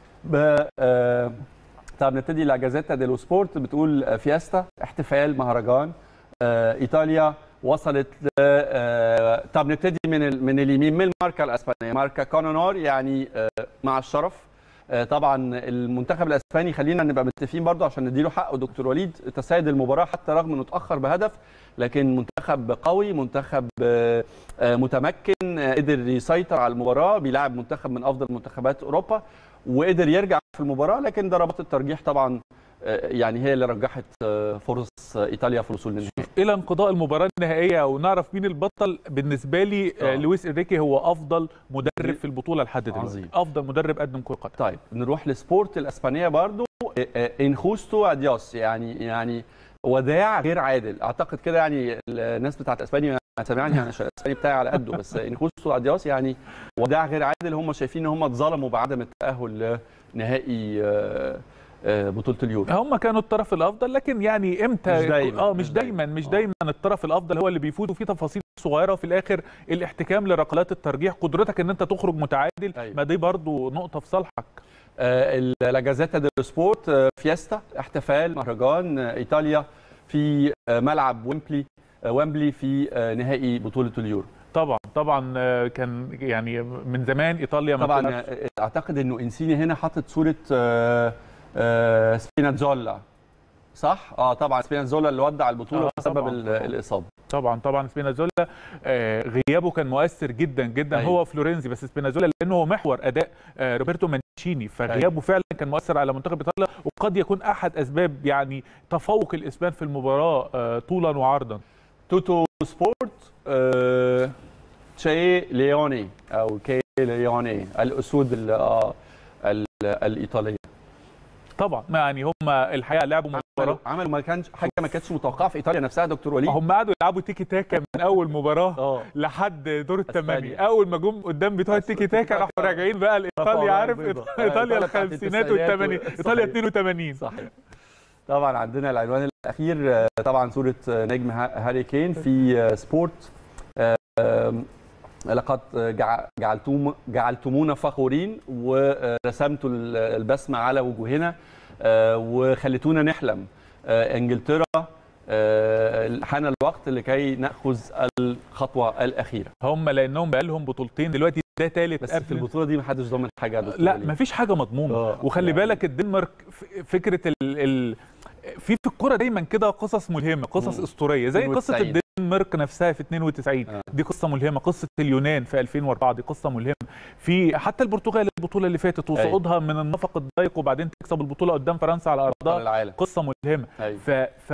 ب آه، طب نبتدي لا جازيتا ديلو سبورت بتقول آه، فياستا احتفال مهرجان آه، ايطاليا وصلت ل آه، طب نبتدي من ال- من اليمين من الماركه الاسبانيه ماركه كونونار يعني آه، مع الشرف آه، طبعا المنتخب الاسباني خلينا نبقى متفقين برضو عشان نديله حقه دكتور وليد تسيد المباراه حتى رغم انه اتاخر بهدف لكن منتخب قوي منتخب آه، آه، متمكن آه، قدر يسيطر على المباراه بيلعب منتخب من افضل منتخبات اوروبا وقدر يرجع في المباراه لكن ضربات الترجيح طبعا آه، يعني هي اللي رجحت آه، فرص آه، ايطاليا في الوصول للنهائي الى انقضاء المباراه النهائيه ونعرف مين البطل بالنسبه لي آه. آه. لويس انريكي هو افضل مدرب في البطوله لحد دلوقتي عظيم. افضل مدرب قدم كره قدم طيب نروح لسبورت الاسبانيه برضو آه، آه، انخوستو اديوس يعني يعني وداع غير عادل اعتقد كده يعني الناس بتاعت اسبانيا سامعني انا عشان الاسباني بتاعي على قده بس انخوستو اديوس يعني وداع غير عادل هم شايفين ان هم اتظلموا بعدم التاهل لنهائي آه، آه، بطوله اليورو هم كانوا الطرف الافضل لكن يعني امتى مش دايماً، اه مش مش دايماً. دايما مش آه. دايما الطرف الافضل هو اللي بيفوز وفي تفاصيل صغيره وفي الاخر الاحتكام لركلات الترجيح قدرتك ان انت تخرج متعادل أيوة. ما دي برضو نقطه في صالحك آه، لا جازيتا ديلو سبورت آه، فيستا احتفال مهرجان آه، ايطاليا في آه، ملعب ويمبلي آه، ويمبلي في آه، نهائي بطوله اليورو طبعا طبعا آه، كان يعني من زمان ايطاليا ما طبعا بتلعبش. آه، اعتقد انه انسيني هنا حاطط صوره آه، آه، سبيناتزولا صح اه طبعا سبيناتزولا اللي ودع البطوله آه، بسبب طبعاً، ال- طبعاً. الاصابه طبعا طبعا سبينازولا آه، غيابه كان مؤثر جدا جدا أيوة. هو فلورنزي بس سبينازولا لانه هو محور اداء آه، روبرتو مانشيني فغيابه فعلا كان مؤثر على منتخب ايطاليا وقد يكون احد اسباب يعني تفوق الاسبان في المباراه آه، طولا وعرضا توتو سبورت آه، تشي ليوني او كي ليوني الاسود ال- آه، ال- الايطاليه طبعا يعني هم الحقيقه لعبوا عملوا مباراه عملوا ما كانش حاجه ما كانتش متوقعه في ايطاليا نفسها يا دكتور وليد هم قعدوا يلعبوا تيكي تاكا من اول مباراه اه لحد دور الثمانيه أسبانيا. اول ما جم قدام بتوع بس التيكي تاكا راحوا تيكي-تاكا. راجعين بقى رفعوا لايطاليا راية عارف بيضاء. ايطاليا إيطاليا بتاعت الخمسينات التسعينات والثمانينات و- ايطاليا صحيح. 82 صحيح طبعا عندنا العنوان الاخير آه، طبعا صوره آه، نجم ها- هاري كين في آه، سبورت آم، لقد جع- جعلتم جعلتمونا فخورين ورسمتوا ال- البسمه على وجوهنا آه، وخليتونا نحلم آه، انجلترا آه، حان الوقت لكي ناخذ الخطوه الاخيره هم لانهم بقى لهم بطولتين دلوقتي ده ثالث بس في البطوله دي محدش ضامن حاجه يا دكتور لا وليد. مفيش حاجه مضمونه آه، وخلي يعني- بالك الدنمارك ف- فكره ال ال في في الكوره دايما كده قصص ملهمه قصص مم. اسطوريه زي قصه 92. الدنمارك نفسها في 92 آه. دي قصه ملهمه قصه اليونان في 2004 دي قصه ملهمه في حتى البرتغال البطوله اللي فاتت وصعودها من النفق الضيق وبعدين تكسب البطوله قدام فرنسا على بطل ارضها العالم قصه ملهمه أيوة. ف ف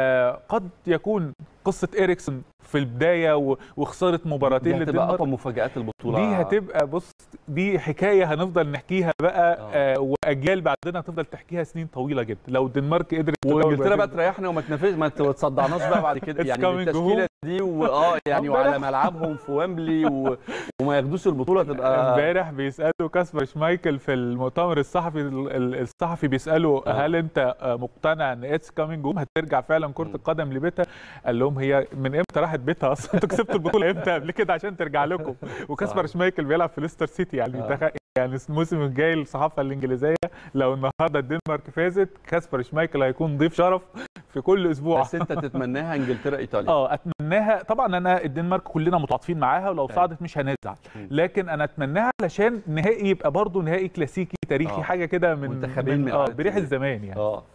فقد يكون قصه اريكسون في البدايه و- وخساره دي مباراتين هتبقى للدنمارك اقوى مفاجات البطوله دي هتبقى بص دي حكايه هنفضل نحكيها بقى آه. آه واجيال بعدنا هتفضل تحكيها سنين طويله جدا لو الدنمارك قدرت تطور وانجلترا بقى بقى تريحنا وما تنافس ما تصدعناش بقى بعد كده It's يعني coming التشكيله دي واه يعني امبارح. وعلى ملعبهم في ويمبلي و... وما ياخدوش البطوله تبقى امبارح بيسالوا كاسبر شمايكل في المؤتمر الصحفي ال- الصحفي بيساله آه. هل انت آه، مقتنع ان اتس كامينج هوم هترجع فعلا كره مم. القدم لبيتها قال لهم هي من امتى راحت بيتها اصلا انتوا كسبتوا البطوله امتى قبل كده عشان ترجع لكم وكاسبر صحيح. شمايكل بيلعب في ليستر سيتي يعني آه. تخ... يعني الموسم الجاي الصحافه الانجليزيه لو النهارده الدنمارك فازت كاسبر شمايكل هيكون ضيف شرف في كل اسبوع بس انت تتمناها انجلترا ايطاليا اه اتمناها طبعا انا الدنمارك كلنا متعاطفين معاها ولو أيوة. صعدت مش هنزعل مم. لكن انا اتمناها علشان نهائي يبقى برضه نهائي كلاسيكي تاريخي آه. حاجه كده من منتخبين من اه عدد بريح كبير. الزمان يعني اه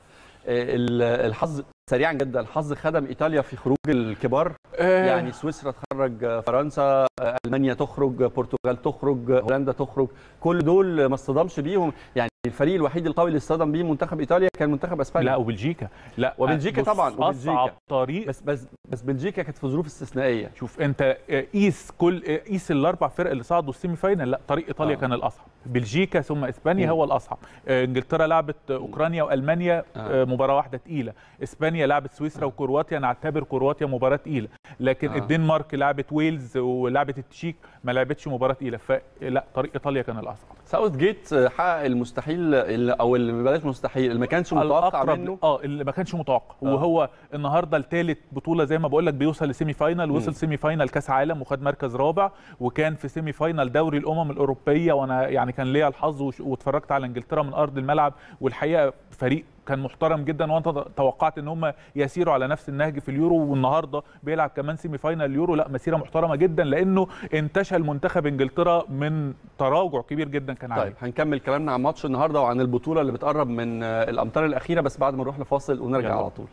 ال- الحظ سريعا جدا الحظ خدم ايطاليا في خروج الكبار آه، يعني سويسرا تخرج فرنسا المانيا تخرج البرتغال تخرج هولندا تخرج كل دول ما اصطدمش بيهم يعني الفريق الوحيد القوي اللي اصطدم بيه منتخب ايطاليا كان منتخب اسبانيا لا وبلجيكا لا وبلجيكا بص، طبعاً، وبلجيكا. اصعب طريق بس بس بس بلجيكا كانت في ظروف استثنائيه شوف انت آه، قيس كل آه، قيس الاربع فرق اللي صعدوا السيمي فاينل لا طريق ايطاليا آه. كان الاصعب بلجيكا ثم اسبانيا مم. هو الاصعب آه، انجلترا لعبت آه، اوكرانيا والمانيا آه. آه، مباراه واحده تقيله اسبانيا لعبت سويسرا وكرواتيا نعتبر كرواتيا مباراه تقيله لكن آه. الدنمارك لعبت ويلز ولعبت التشيك ما لعبتش مباراه تقيله فلا طريق ايطاليا كان الاصعب ساوث جيت حقق المستحيل اللي- او اللي بلاش مستحيل اللي ما كانش متوقع الأقرب- منه اه اللي ما كانش متوقع آه. وهو النهارده الثالث بطوله زي ما بقول لك بيوصل لسيمي فاينل مم. وصل سيمي فاينل كاس عالم وخد مركز رابع وكان في سيمي فاينل دوري الامم الاوروبيه وانا يعني كان ليا الحظ وش- واتفرجت على انجلترا من ارض الملعب والحقيقه فريق كان محترم جدا وانا توقعت ان هم يسيروا على نفس النهج في اليورو والنهارده بيلعب كمان سيمي فاينال اليورو لا مسيره محترمه جدا لانه انتشل منتخب انجلترا من تراجع كبير جدا كان عليه طيب هنكمل كلامنا عن ماتش النهارده وعن البطوله اللي بتقرب من آه، الامتار الاخيره بس بعد ما نروح لفاصل ونرجع يلا. على طول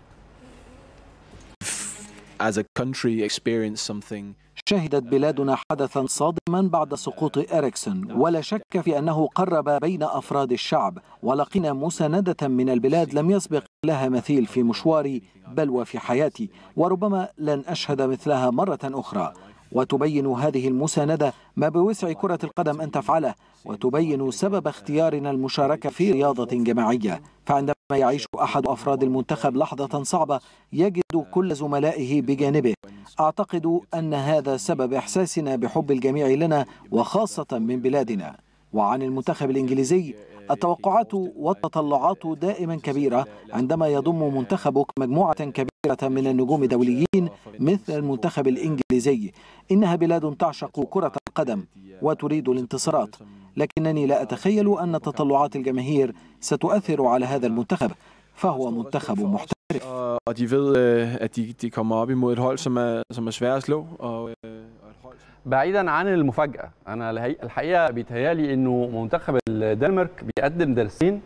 as a country experience something شهدت بلادنا حدثا صادما بعد سقوط إريكسون ولا شك في أنه قرب بين أفراد الشعب ولقينا مساندة من البلاد لم يسبق لها مثيل في مشواري بل وفي حياتي وربما لن أشهد مثلها مرة أخرى وتبين هذه المساندة ما بوسع كرة القدم أن تفعله وتبين سبب اختيارنا المشاركة في رياضة جماعية فعندما يعيش أحد أفراد المنتخب لحظة صعبة يجد كل زملائه بجانبه أعتقد أن هذا سبب إحساسنا بحب الجميع لنا وخاصة من بلادنا وعن المنتخب الإنجليزي التوقعات والتطلعات دائما كبيرة عندما يضم منتخبك مجموعة كبيرة من النجوم الدوليين مثل المنتخب الإنجليزي إنها بلاد تعشق كرة القدم وتريد الانتصارات لكنني لا أتخيل أن تطلعات الجماهير ستؤثر على هذا المنتخب فهو منتخب محترف og, og de ved, øh, at de, de kommer op imod et hold, som er, som er svært at slå, og, øh, og et hold, som بعيدا عن المفاجاه انا الهي- الحقيقه بيتهيالي انه منتخب الدنمارك بيقدم درسين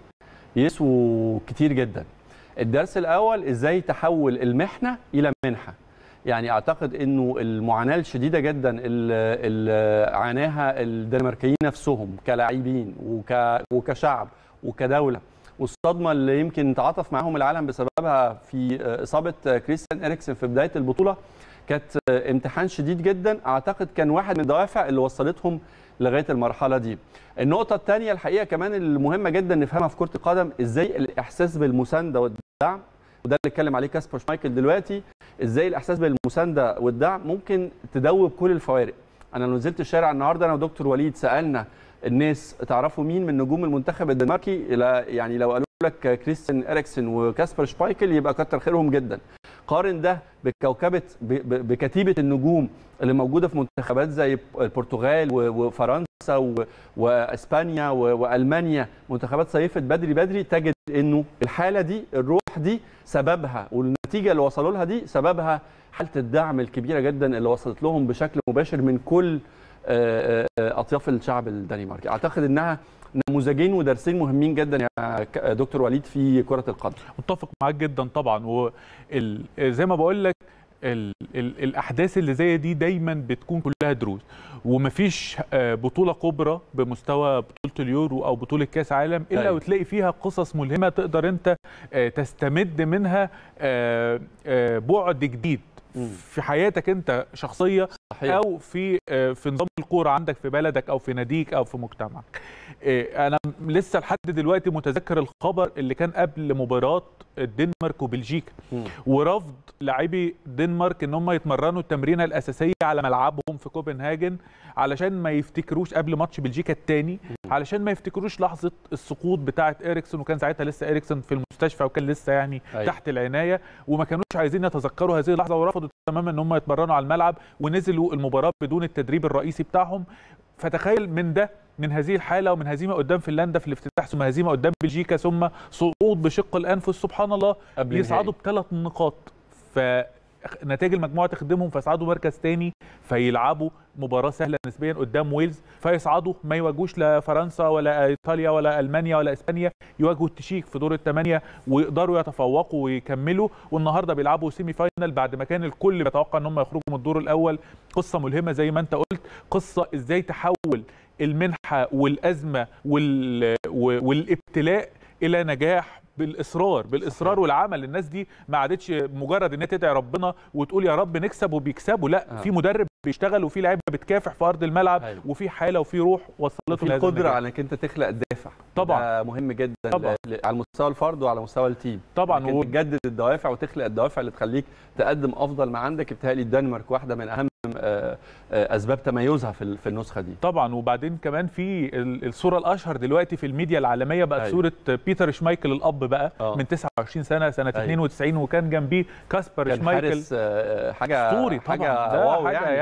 يسووا كتير جدا الدرس الاول ازاي تحول المحنه الى منحه يعني اعتقد انه المعاناه الشديده جدا اللي اللي عاناها الدنماركيين نفسهم كلاعبين وك وكشعب وكدوله والصدمه اللي يمكن تعاطف معاهم العالم بسببها في اصابه كريستيان اريكسن في بدايه البطوله كانت امتحان شديد جدا اعتقد كان واحد من الدوافع اللي وصلتهم لغايه المرحله دي النقطه الثانيه الحقيقه كمان المهمه جدا نفهمها في كره القدم ازاي الاحساس بالمسانده والدعم وده اللي اتكلم عليه كاسبر شمايكل دلوقتي ازاي الاحساس بالمسانده والدعم ممكن تدوب كل الفوارق انا لو نزلت الشارع النهارده انا ودكتور وليد سالنا الناس تعرفوا مين من نجوم المنتخب الدنماركي لا- يعني لو قالوا لك كريستيان اريكسن وكاسبر شبايكل يبقى كتر خيرهم جدا قارن ده بكوكبه ب- ب- بكتيبه النجوم اللي موجوده في منتخبات زي البرتغال و- وفرنسا و- واسبانيا و- والمانيا منتخبات صيفت بدري بدري تجد انه الحاله دي الروح دي سببها والنتيجه اللي وصلوا لها دي سببها حاله الدعم الكبيره جدا اللي وصلت لهم بشكل مباشر من كل آه، آه، اطياف الشعب الدنماركي اعتقد انها نموذجين ودرسين مهمين جدا يا ك- دكتور وليد في كره القدم متفق معاك جدا طبعا وال... زي ما بقول لك ال... ال... الاحداث اللي زي دي دايما بتكون كلها دروس ومفيش آه، بطوله كبرى بمستوى بطوله اليورو او بطوله كاس عالم الا أيوة. وتلاقي فيها قصص ملهمه تقدر انت آه، تستمد منها آه، آه، بعد جديد مم. في حياتك انت شخصيه صحيح او في آه، في نظام الكوره عندك في بلدك او في ناديك او في مجتمعك آه، انا لسه لحد دلوقتي متذكر الخبر اللي كان قبل مباراه الدنمارك وبلجيكا مم. ورفض لاعبي الدنمارك ان هم يتمرنوا التمرينه الاساسيه على ملعبهم في كوبنهاجن علشان ما يفتكروش قبل ماتش بلجيكا الثاني علشان ما يفتكروش لحظه السقوط بتاعه اريكسون وكان ساعتها لسه اريكسون في المستشفى وكان لسه يعني أيوة. تحت العنايه وما كانوش عايزين يتذكروا هذه اللحظه ورفضوا تماما ان هم يتمرنوا على الملعب ونزلوا المباراه بدون التدريب الرئيسي بتاعهم فتخيل من ده من هذه الحاله ومن هزيمه قدام فنلندا في الافتتاح ثم هزيمه قدام بلجيكا ثم صعود بشق الانفس سبحان الله قبل يصعدوا بثلاث نقاط فنتائج المجموعه تخدمهم فيصعدوا مركز تاني فيلعبوا مباراه سهله نسبيا قدام ويلز فيصعدوا ما يواجهوش لا فرنسا ولا ايطاليا ولا المانيا ولا اسبانيا يواجهوا التشيك في دور الثمانيه ويقدروا يتفوقوا ويكملوا والنهارده بيلعبوا سيمي فاينل بعد ما كان الكل بيتوقع ان هم يخرجوا من الدور الاول قصه ملهمه زي ما انت قلت قصه ازاي تحول المنحه والازمه وال... والابتلاء الى نجاح بالاصرار بالاصرار والعمل الناس دي ما عادتش مجرد ان هي تدعي ربنا وتقول يا رب نكسب وبيكسبوا لا آه. في مدرب بيشتغل وفي لعيبه بتكافح في ارض الملعب أيوة. وفي حاله وفي روح وصلته في لهذا القدره النجاح. على انك انت تخلق الدافع طبعاً. ده مهم جدا طبعاً. ل- ل- على مستوى الفرد وعلى مستوى التيم طبعاً، إنك و- أنت تجدد الدوافع وتخلق الدوافع اللي تخليك تقدم افضل ما عندك بتهيألي الدنمارك واحده من اهم آه، آه، اسباب تميزها في ال- في النسخه دي طبعا وبعدين كمان في ال- الصوره الاشهر دلوقتي في الميديا العالميه بقت أيوة. صوره بيتر شمايكل الاب بقى آه. من 29 سنه سنه أيوة. 92 وكان جنبيه كاسبر كان شمايكل حارس آه، حاجه اسطوري طبعا حاجه ده واو حاجه يعني,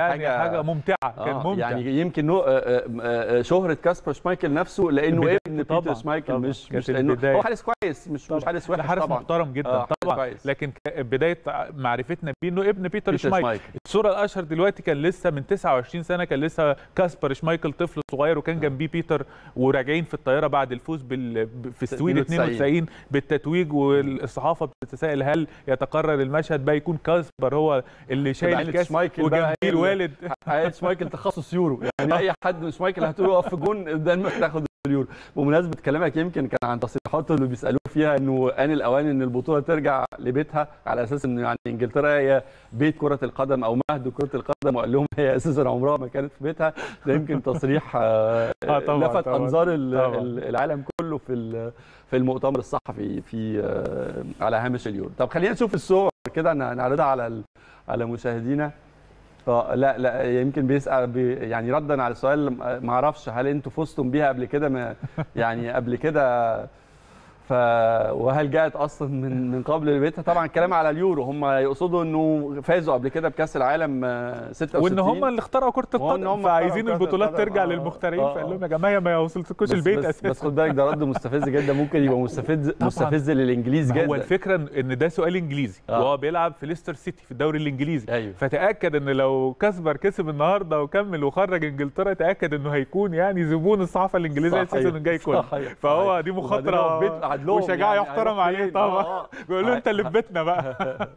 يعني حاجه, حاجة ممتعه كان آه ممتع يعني يمكن نوع آه، آه، آه، شهره كاسبر شمايكل نفسه لانه بدايته ابن طبعاً، بيتر شمايكل طبعاً. مش كانت مش لانه البداية. هو حارس كويس مش مش حارس لا، وحش حارس طبعا محترم جدا آه، حارس طبعا كويس. لكن ك- بدايه معرفتنا بيه انه ابن بيتر, بيتر شمايكل شمايكل. الصوره الاشهر دلوقتي كان لسه من 29 سنه كان لسه كاسبر شمايكل طفل صغير وكان جنبيه بيتر وراجعين في الطياره بعد الفوز بال... ب- في السويد 92. 92 بالتتويج والصحافه بتتساءل هل يتكرر المشهد بقى يكون كاسبر هو اللي شايل عيلة الكاس شمايكل بقى وجنبيه هي اللي- الوالد عائله شمايكل تخصص يورو يعني اي حد من شمايكل هتقول يقف في جون الدنمارك تاخد اليورو بمناسبه كلامك يمكن كان عن تصريحاته اللي بيسالوه فيها انه ان الاوان ان البطوله ترجع لبيتها على اساس انه يعني انجلترا هي بيت كره القدم او مهد كره القدم وقال لهم هي اساسا عمرها ما كانت في بيتها ده يمكن تصريح آه، آه، طبعاً، لفت طبعاً، انظار ال- طبعاً. ال- العالم كله في ال- في المؤتمر الصحفي في آه، على هامش اليورو طب خلينا نشوف الصور كده نعرضها على ال- على مشاهدينا اه لا لا يمكن بيسال بي يعني ردا على السؤال ما اعرفش هل انتوا فزتم بيها قبل كده ما يعني قبل كده ف وهل جاءت اصلا من من قبل لبيتها طبعا الكلام على اليورو هم يقصدوا انه فازوا قبل كده بكاس العالم آه، 66 وان هم اللي اخترعوا كره وإن القدم هم فعايزين اخترعوا كرة البطولات القدم. ترجع آه، للمخترعين آه، فقال آه. لهم يا جماعه ما وصلتكوش بس البيت بس, اساسا بس خد بالك ده رد مستفز جدا ممكن يبقى مستفز مستفز للانجليز ما جدا هو الفكره إن- ان ده سؤال انجليزي آه. وهو بيلعب في ليستر سيتي في الدوري الانجليزي ايوه فتاكد ان لو كاسبر كسب النهارده وكمل وخرج انجلترا تاكد انه هيكون يعني زبون الصحافه الانجليزيه صحيح، السيزون الجاي كله صحيح، فهو صحيح. دي وبعدين مخاطره هو في بيت قعد لهم وشجاعه يعني يحترم هيروح عليه فين؟ طبعا آه، آه. بيقول له انت اللي في بيتنا بقى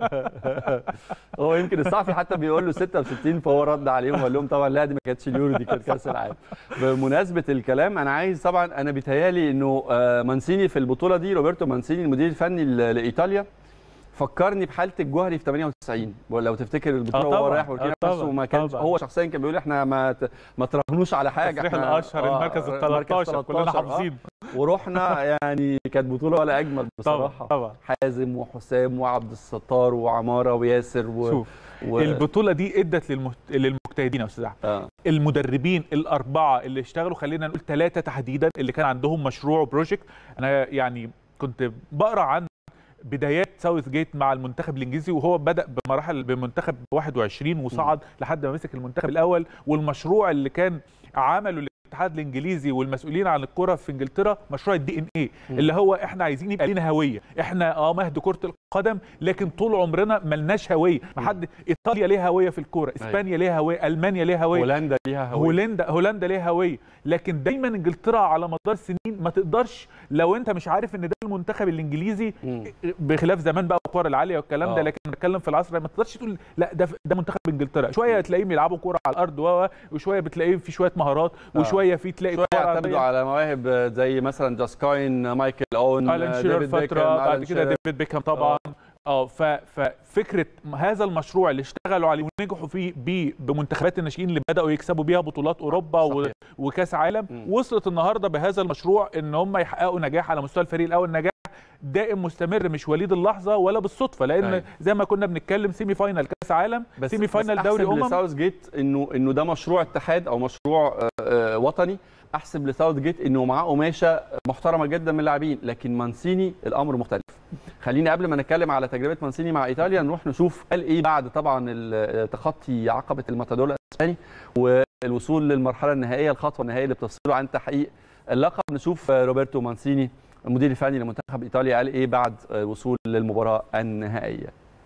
هو يمكن الصحفي حتى بيقول له 66 فهو رد عليهم وقال لهم طبعا لا دي ما كانتش اليورو دي كانت كاس العالم بمناسبه الكلام انا عايز طبعا انا بيتهيالي انه آه، مانسيني في البطوله دي روبرتو مانسيني المدير الفني ل- لايطاليا فكرني بحاله الجوهري في 98 لو تفتكر البطوله آه وهو طبعاً، رايح آه بوركينا طبعاً، فاسو وما كانش طبعاً. هو شخصيا كان بيقول احنا ما ت- ما تراهنوش على حاجه التصريح احنا الاشهر آه، المركز ال مركز 13 كلنا 13 آه. حافظين ورحنا يعني كانت بطوله ولا اجمل طبعا بصراحه طبعا حازم وحسام وعبد الستار وعماره وياسر و... شوف و... البطوله دي ادت للمهت... للمجتهدين يا استاذ احمد آه. المدربين الاربعه اللي اشتغلوا خلينا نقول ثلاثه تحديدا اللي كان عندهم مشروع بروجكت انا يعني كنت بقرا عن بدايات ساوث جيت مع المنتخب الانجليزي وهو بدا بمراحل بمنتخب 21 وصعد لحد ما مسك المنتخب الاول والمشروع اللي كان عمله الاتحاد الانجليزي والمسؤولين عن الكره في انجلترا مشروع الدي ان اي اللي هو احنا عايزين يبقى لنا هويه احنا اه مهد كره القدم لكن طول عمرنا ملناش هويه ما حد ايطاليا ليها هويه في الكوره اسبانيا ليها هويه المانيا ليها هويه هولندا ليها هوية. هولندا هولندا ليها هويه لكن دايما انجلترا على مدار السنين ما تقدرش لو انت مش عارف ان ده المنتخب الانجليزي مم. بخلاف زمان بقى الكوره العاليه والكلام ده آه. لكن بتكلم في العصر ما تقدرش تقول لا ده ده منتخب انجلترا شويه تلاقيهم بيلعبوا كوره على الارض و وشويه بتلاقيهم في شويه مهارات وشويه في تلاقي شويه كرة يعتمدوا عرضية. على مواهب زي مثلا جاسكاين مايكل اون الان شيرر ديفيد بيكهام، فتره بعد ألان كده شيرر. ديفيد بيكهام طبعا اه ف- ففكره هذا المشروع اللي اشتغلوا عليه ونجحوا فيه بيه بمنتخبات الناشئين اللي بداوا يكسبوا بيها بطولات اوروبا و... صحيح. وكاس عالم مم. وصلت النهارده بهذا المشروع ان هم يحققوا نجاح على مستوى الفريق الاول نجاح دائم مستمر مش وليد اللحظه ولا بالصدفه لان أيوة. زي ما كنا بنتكلم سيمي فاينال كاس عالم بس سيمي فاينال بس دوري أحسب امم لساوث جيت انه انه ده مشروع اتحاد او مشروع آه، آه، وطني احسب لساوث جيت انه معاه قماشه محترمه جدا من اللاعبين لكن مانسيني الامر مختلف خلينا قبل ما نتكلم على تجربه مانسيني مع ايطاليا نروح نشوف قال ايه بعد طبعا ال- تخطي عقبه الماتادور الاسباني والوصول للمرحله النهائيه الخطوه النهائيه اللي بتفصله عن تحقيق اللقب نشوف آه، روبرتو مانسيني المدير الفني لمنتخب ايطاليا قال ايه بعد آه، الوصول للمباراه النهائيه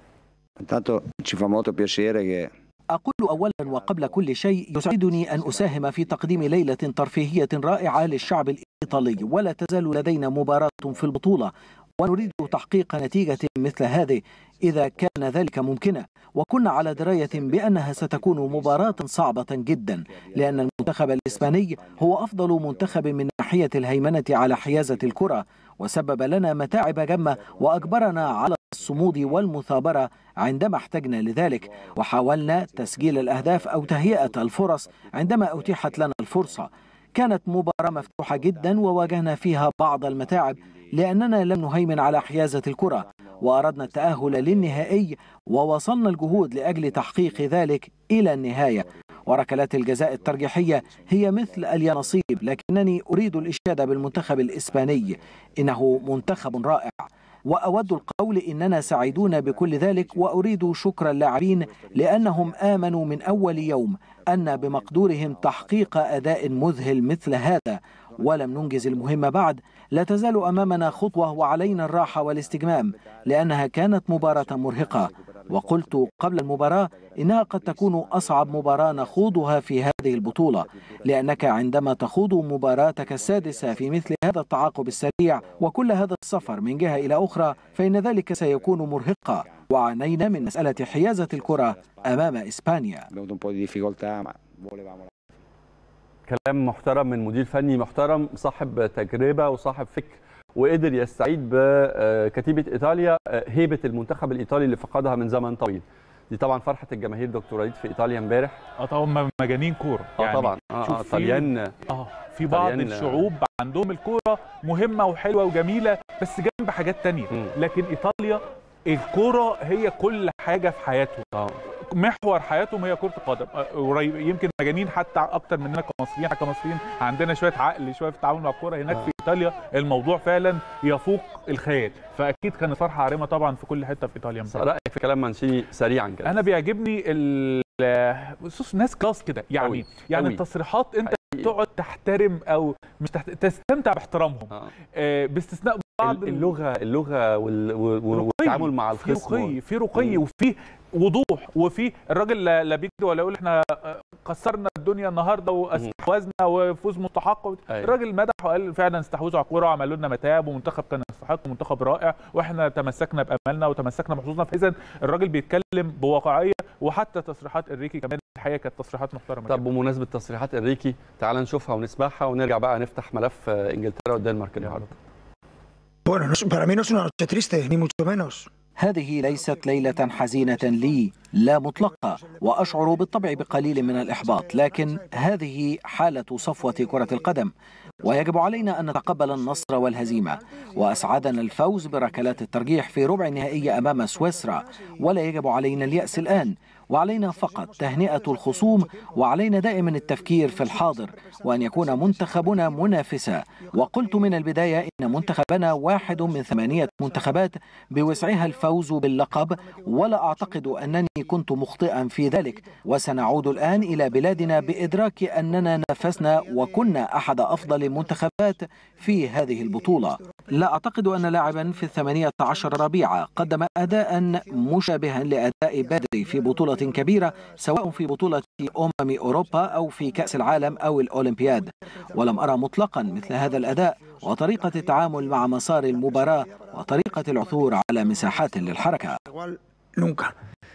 Intanto ci fa molto piacere che أقول أولا وقبل كل شيء يسعدني أن أساهم في تقديم ليلة ترفيهية رائعة للشعب الإيطالي ولا تزال لدينا مباراة في البطولة ونريد تحقيق نتيجة مثل هذه إذا كان ذلك ممكنا وكنا على دراية بأنها ستكون مباراة صعبة جدا لأن المنتخب الإسباني هو أفضل منتخب من ناحية الهيمنة على حيازة الكرة وسبب لنا متاعب جمة وأجبرنا على الصمود والمثابرة عندما احتجنا لذلك وحاولنا تسجيل الأهداف أو تهيئة الفرص عندما أتيحت لنا الفرصة كانت مباراة مفتوحة جدا وواجهنا فيها بعض المتاعب لأننا لم نهيمن على حيازة الكرة وأردنا التأهل للنهائي ووصلنا الجهود لأجل تحقيق ذلك إلى النهاية وركلات الجزاء الترجيحية هي مثل اليانصيب لكنني أريد الإشادة بالمنتخب الإسباني إنه منتخب رائع وأود القول إننا سعيدون بكل ذلك وأريد شكر اللاعبين لأنهم آمنوا من أول يوم أن بمقدورهم تحقيق أداء مذهل مثل هذا ولم ننجز المهمة بعد لا تزال أمامنا خطوة وعلينا الراحة والاستجمام لأنها كانت مباراة مرهقة وقلت قبل المباراة إنها قد تكون أصعب مباراة نخوضها في هذه البطولة لأنك عندما تخوض مباراتك السادسة في مثل هذا التعاقب السريع وكل هذا السفر من جهة إلى أخرى فإن ذلك سيكون مرهقا وعانينا من مسألة حيازة الكرة أمام إسبانيا Abbiamo avuto un po' di difficoltà, ma volevamo كلام محترم من مدير فني محترم صاحب تجربه وصاحب فكر وقدر يستعيد بكتيبه ايطاليا هيبه المنتخب الايطالي اللي فقدها من زمن طويل دي طبعا فرحه الجماهير دكتور وليد في ايطاليا امبارح اه طبعا مجانين كوره اه طبعا اه شوف آه، في- طليان اه في بعض طليان- الشعوب عندهم الكوره مهمه وحلوه وجميله بس جنب حاجات تانية مم. لكن ايطاليا الكوره هي كل حاجه في حياتهم اه محور حياتهم هي كره القدم آه، قريب يمكن مجانين حتى اكتر مننا كمصريين إحنا كمصريين عندنا شويه عقل شويه في التعامل مع الكوره هناك آه. في ايطاليا الموضوع فعلا يفوق الخيال فاكيد كانت فرحه عارمه طبعا في كل حته في ايطاليا امبارح. رايك في كلام مانشيني سريعا كده انا بيعجبني ال بص ناس كلاس كده يعني أوي. يعني أوي. التصريحات انت حقيقي. تقعد تحترم او مش تحت... تستمتع باحترامهم آه. آه باستثناء بعض ال- اللغه اللغه وال- وال- رقي. والتعامل مع في الخصم رقي في رقي مم. وفي وضوح وفي الراجل لا لا بيجري ولا يقول احنا آه، كسرنا الدنيا النهارده واستحوذنا وفوز مستحق أيوة. الراجل مدح وقال فعلا استحوذوا على الكوره وعملوا لنا متاعب ومنتخب كان يستحق ومنتخب رائع واحنا تمسكنا باملنا وتمسكنا بحظوظنا فاذا الراجل بيتكلم بواقعيه وحتى تصريحات انريكي كمان الحقيقه كانت تصريحات محترمه طب جداً. بمناسبه تصريحات انريكي تعال نشوفها ونسمعها ونرجع بقى نفتح ملف آه، انجلترا والدنمارك النهارده Bueno, no es- para mí no es una noche triste, ni mucho menos. هذه ليست ليلة حزينة لي لا مطلقة وأشعر بالطبع بقليل من الإحباط لكن هذه حالة صفوة كرة القدم ويجب علينا أن نتقبل النصر والهزيمة وأسعدنا الفوز بركلات الترجيح في ربع النهائي أمام سويسرا ولا يجب علينا اليأس الآن وعلينا فقط تهنئة الخصوم وعلينا دائما التفكير في الحاضر وأن يكون منتخبنا منافسا وقلت من البداية إن منتخبنا واحد من ثمانية منتخبات بوسعها الفوز باللقب ولا أعتقد أنني كنت مخطئا في ذلك وسنعود الآن إلى بلادنا بإدراك أننا نافسنا وكنا أحد أفضل المنتخبات في هذه البطولة لا أعتقد أن لاعبا في الثمانية عشر ربيعة قدم أداء مشابها لأداء بدري في بطولة كبيرة سواء في بطولة أمم أوروبا أو في كأس العالم أو الأولمبياد ولم أرى مطلقا مثل هذا الأداء وطريقة التعامل مع مسار المباراة وطريقة العثور على مساحات للحركة Igual, nunca.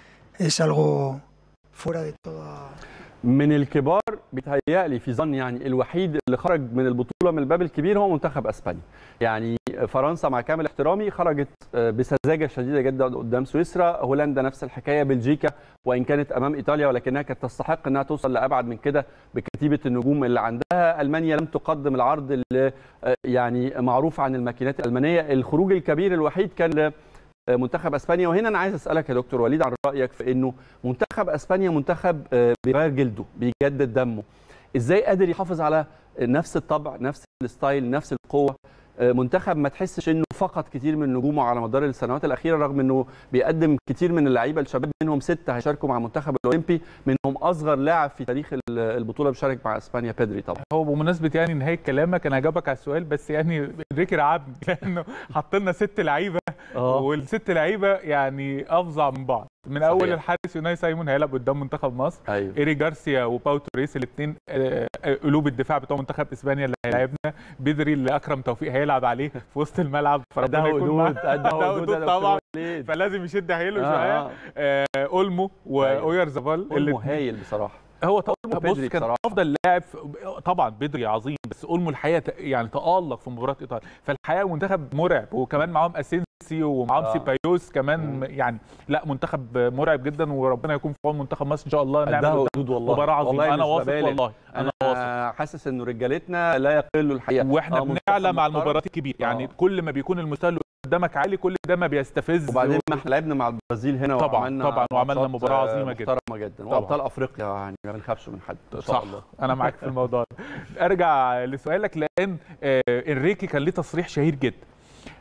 Es algo fuera de toda... من الكبار بيتهيألي في ظن يعني الوحيد اللي خرج من البطوله من الباب الكبير هو منتخب اسبانيا يعني فرنسا مع كامل احترامي خرجت آه، بسذاجه شديده جدا قدام سويسرا هولندا نفس الحكايه بلجيكا وان كانت امام ايطاليا ولكنها كانت تستحق انها توصل لابعد من كده بكتيبه النجوم اللي عندها المانيا لم تقدم العرض اللي آه، يعني معروف عن الماكينات الالمانيه الخروج الكبير الوحيد كان ل- منتخب اسبانيا وهنا انا عايز اسالك يا دكتور وليد عن رايك في انه منتخب اسبانيا منتخب آه، بيغير جلده بيجدد دمه ازاي قادر يحافظ على نفس الطبع نفس الستايل نفس القوه آه، منتخب ما تحسش انه فقد كتير من نجومه على مدار السنوات الاخيره رغم انه بيقدم كتير من اللعيبه الشباب منهم سته هيشاركوا مع المنتخب الاولمبي منهم اصغر لاعب في تاريخ ال- البطوله بيشارك مع اسبانيا بيدري طبعا هو بمناسبه يعني نهايه كلامك انا هجاوبك على السؤال بس يعني انريكي رعبني لانه حط لنا ست لعيبه والست لعيبه يعني افظع من بعض من صحيح. اول الحارس يوناي سايمون هيلعب قدام منتخب مصر ايوه ايريك جارسيا وباو توريس الاثنين قلوب الدفاع بتوع منتخب اسبانيا اللي هيلاعبنا بدري اللي اكرم توفيق هيلعب عليه في وسط الملعب ده فربنا يكون حدود معاه. ده ده حدود حدود يا طبعا دكتور وليد. فلازم يشد حيله آه، شويه آه. آه، اولمو واوير زفال اولمو هايل بصراحه هو طبعا أولمو بص بدري كان بصراحة. افضل لاعب في- طبعا بدري عظيم بس اولمو الحقيقه ت- يعني تالق في مباراه ايطاليا فالحقيقه منتخب مرعب وكمان معاهم اسينسيو ومعاهم آه. سيبايوس كمان مم. يعني لا منتخب مرعب جدا وربنا يكون في عون منتخب مصر ان شاء الله قدها نعمل حدود والله مباراه عظيمه والله انا مش واثق ببالغ. والله انا واثق انا حاسس انه رجالتنا لا يقلوا الحقيقه واحنا آه، منتخب بنعلى مع محترم. المباريات الكبيره يعني آه. كل ما بيكون المستوى اللي قدامك عالي كل ده ما بيستفز وبعدين ما احنا لعبنا مع البرازيل هنا طبعاً، وعملنا طبعاً، وعملنا ماتشات، مباراة آه، عظيمة جداً. محترمه جدا طبعاً. وابطال افريقيا يعني ما بنخافش من حد ان شاء صح الله انا معاك في الموضوع ده ارجع لسؤالك لان آه، انريكي كان ليه تصريح شهير جدا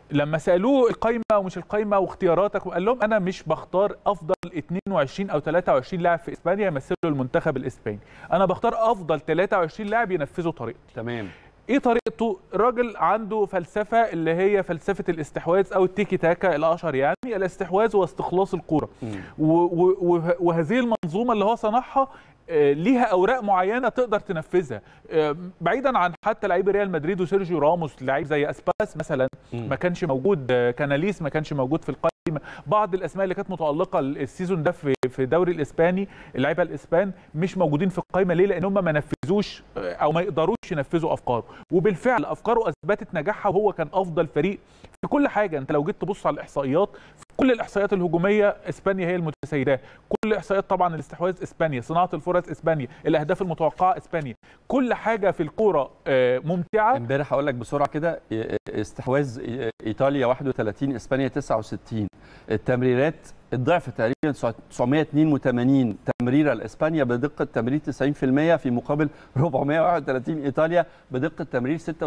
لما سالوه القايمه ومش القايمه واختياراتك وقال لهم انا مش بختار افضل 22 او 23 لاعب في اسبانيا يمثلوا المنتخب الاسباني انا بختار افضل 23 لاعب ينفذوا طريقتي تمام ايه طريقته راجل عنده فلسفه اللي هي فلسفه الاستحواذ او التيكي تاكا الاشهر يعني الاستحواذ واستخلاص الكوره و- و- وه- وهذه المنظومه اللي هو صنعها آه، ليها اوراق معينه تقدر تنفذها آه، بعيدا عن حتى لعيب ريال مدريد وسيرجيو راموس لعيب زي اسباس مثلا ما كانش موجود آه، كاناليس ما كانش موجود في القائمه بعض الاسماء اللي كانت متالقه السيزون ده في في الدوري الاسباني اللعيبه الاسبان مش موجودين في القائمه ليه لان هم ما نفذوش آه، او ما يقدروش ينفذوا افكاره وبالفعل افكاره اثبتت نجاحها وهو كان افضل فريق في كل حاجه انت لو جيت تبص على الاحصائيات في كل الاحصائيات الهجوميه اسبانيا هي المتسيده كل احصائيات طبعا الاستحواذ اسبانيا صناعه الفرص اسبانيا الاهداف المتوقعه اسبانيا كل حاجه في الكوره آه، ممتعه امبارح هقول لك بسرعه كده استحواذ ايطاليا 31 اسبانيا 69 التمريرات الضعف تقريبا 982 تمريره لاسبانيا بدقه تمرير 90% في مقابل 431 ايطاليا بدقه تمرير 76%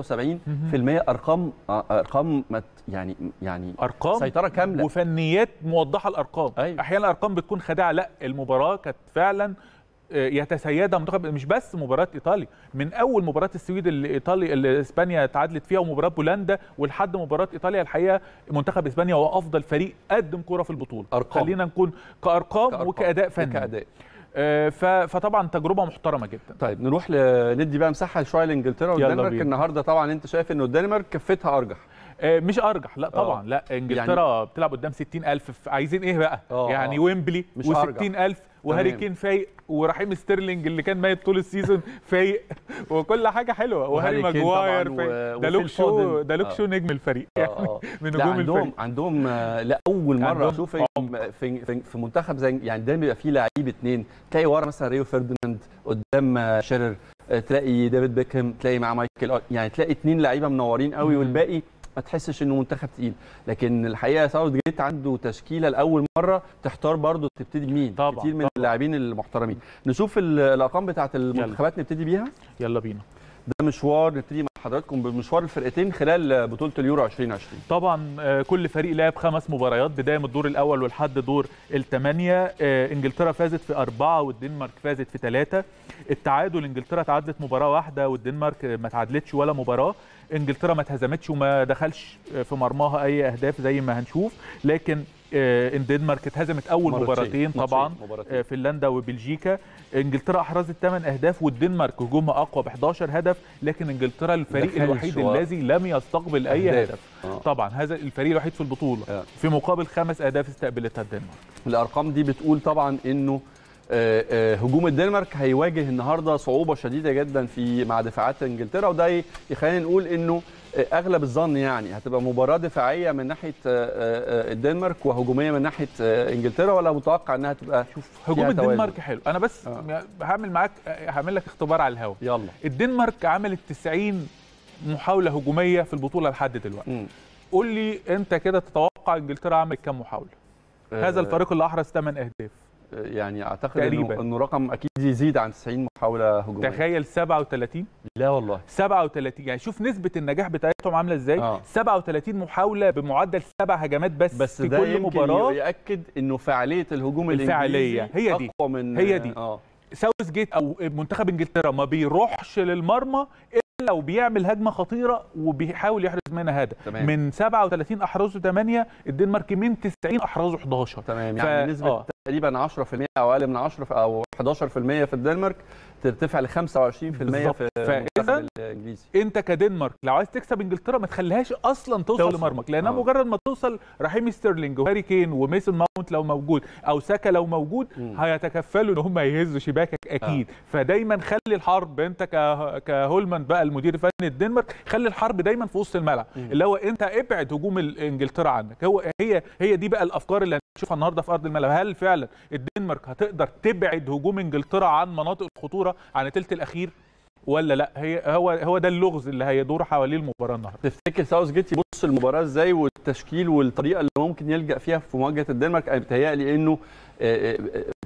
ارقام ارقام مت- يعني يعني ارقام سيطره كامله وفنيات موضحه الارقام أيوة. احيانا الارقام بتكون خادعه لا المباراه كانت فعلا آه، يتسيدها منتخب مش بس مباراه ايطاليا من اول مباراه السويد اللي ايطاليا اللي اسبانيا تعادلت فيها ومباراه بولندا ولحد مباراه ايطاليا الحقيقه منتخب اسبانيا هو افضل فريق قدم كره في البطوله أرقام. خلينا نكون كارقام, كأرقام وكاداء فني وكأداء. آه، ف- فطبعا تجربه محترمه جدا طيب نروح ل... ندي بقى مساحه شويه لانجلترا يلا والدنمارك بينا. النهارده طبعا انت شايف انه الدنمارك كفتها ارجح آه، مش ارجح لا طبعا آه. لا انجلترا يعني بتلعب قدام 60000 ف- عايزين ايه بقى آه، يعني آه. ويمبلي مش أرجح. و60000 وهاري تمام. كين فايق ورحيم ستيرلينج اللي كان ميت طول السيزون فايق وكل حاجه حلوه وهاري وهاري كين ماجواير طبعاً فايق و- ده وفيل لوك شو فودن. ده لوك آه. شو نجم الفريق آه، يعني آه. من لا نجوم عندهم الفريق عندهم آه، لاول مره عندهم اشوف في في, في, في منتخب زي يعني دايما بيبقى فيه لعيب اثنين تلاقي ورا مثلا ريو فرديناند قدام آه، شيرر آه، تلاقي ديفيد بيكهام تلاقي مع مايكل أو- يعني تلاقي اثنين لعيبه منورين قوي مم. والباقي ما تحسش انه منتخب تقيل لكن الحقيقه ساوث جيت عنده تشكيله لاول مره تحتار برضه تبتدي بمين طبعاً، كتير من طبعاً. اللاعبين المحترمين نشوف ال- الارقام بتاعه المنتخبات نبتدي بيها يلا بينا ده مشوار نبتدي مع حضراتكم بمشوار الفرقتين خلال بطوله اليورو 2020 طبعا آه، كل فريق لعب خمس مباريات بدايه من الدور الاول ولحد دور الثمانيه آه، انجلترا فازت في اربعه والدنمارك فازت في ثلاثه التعادل انجلترا تعادلت مباراه واحده والدنمارك ما تعادلتش ولا مباراه انجلترا ما اتهزمتش وما دخلش آه، في مرماها اي اهداف زي ما هنشوف لكن آه، الدنمارك اتهزمت اول مرتين. مباراتين ماتشين. طبعا مباراتين. آه، فنلندا وبلجيكا انجلترا احرزت 8 اهداف والدنمارك هجومها اقوى ب 11 هدف لكن انجلترا الفريق دخلش الوحيد ورا. الذي لم يستقبل اي أهداف. هدف آه. طبعا هذا الفريق الوحيد في البطوله آه. في مقابل خمس اهداف استقبلتها الدنمارك الارقام دي بتقول طبعا انه آه، آه، هجوم الدنمارك هيواجه النهارده صعوبه شديده جدا في مع دفاعات انجلترا وده ي- يخلينا نقول انه آه، اغلب الظن يعني هتبقى مباراه دفاعيه من ناحيه آه، آه، آه، الدنمارك وهجوميه من ناحيه آه، انجلترا ولا متوقع انها تبقى شوف هجوم فيها توازن؟ الدنمارك حلو انا بس آه. هعمل معاك هعمل لك اختبار على الهواء يلا الدنمارك عملت 90 محاوله هجوميه في البطوله لحد دلوقتي مم. قول لي انت كده تتوقع انجلترا عملت كام محاوله هذا آه، الفريق اللي احرز 8 اهداف يعني اعتقد تقريباً. انه انه رقم اكيد يزيد عن 90 محاوله هجوميه تخيل 37 لا والله 37 يعني شوف نسبه النجاح بتاعتهم عامله ازاي آه. 37 محاوله بمعدل سبع هجمات بس, بس في ده كل يمكن مباراه ياكد انه فعاليه الهجوم الفعالية الانجليزي هي دي. اقوى من هي دي. اه ساوث جيت او منتخب انجلترا ما بيروحش للمرمى الا وبيعمل هجمه خطيره وبيحاول يحرز منها هدف تمام. من 37 احرزوا 8 الدنمارك من 90 احرزوا 11 تمام ف- يعني نسبه آه. تقريبا 10% او اقل من 10 ف- او 11% في الدنمارك ترتفع ل 25% بالظبط. في فإذا المنتخب الانجليزي انت كدنمارك لو عايز تكسب انجلترا ما تخليهاش اصلا توصل, توصل. لمرمك لانها آه. مجرد ما توصل رحيم ستيرلينج وهاري كين وميسون ماونت لو موجود او ساكا لو موجود مم. هيتكفلوا ان هم يهزوا شباكك اكيد فدايما خلي الحرب انت ك- كهولمان بقى المدير الفني الدنمارك خلي الحرب دايما في وسط الملعب اللي هو انت ابعد هجوم ال- انجلترا عنك هو هي هي دي بقى الافكار اللي هنشوفها النهارده في ارض الملعب هل فعلا الدنمارك هتقدر تبعد هجوم انجلترا عن مناطق الخطوره عن الثلث الاخير ولا لا هي هو هو ده اللغز اللي هيدور حواليه المباراه النهارده تفتكر ساوث جيت يبص المباراه ازاي والتشكيل والطريقه اللي ممكن يلجا فيها في مواجهه الدنمارك انا بتهيألي انه آه، آه،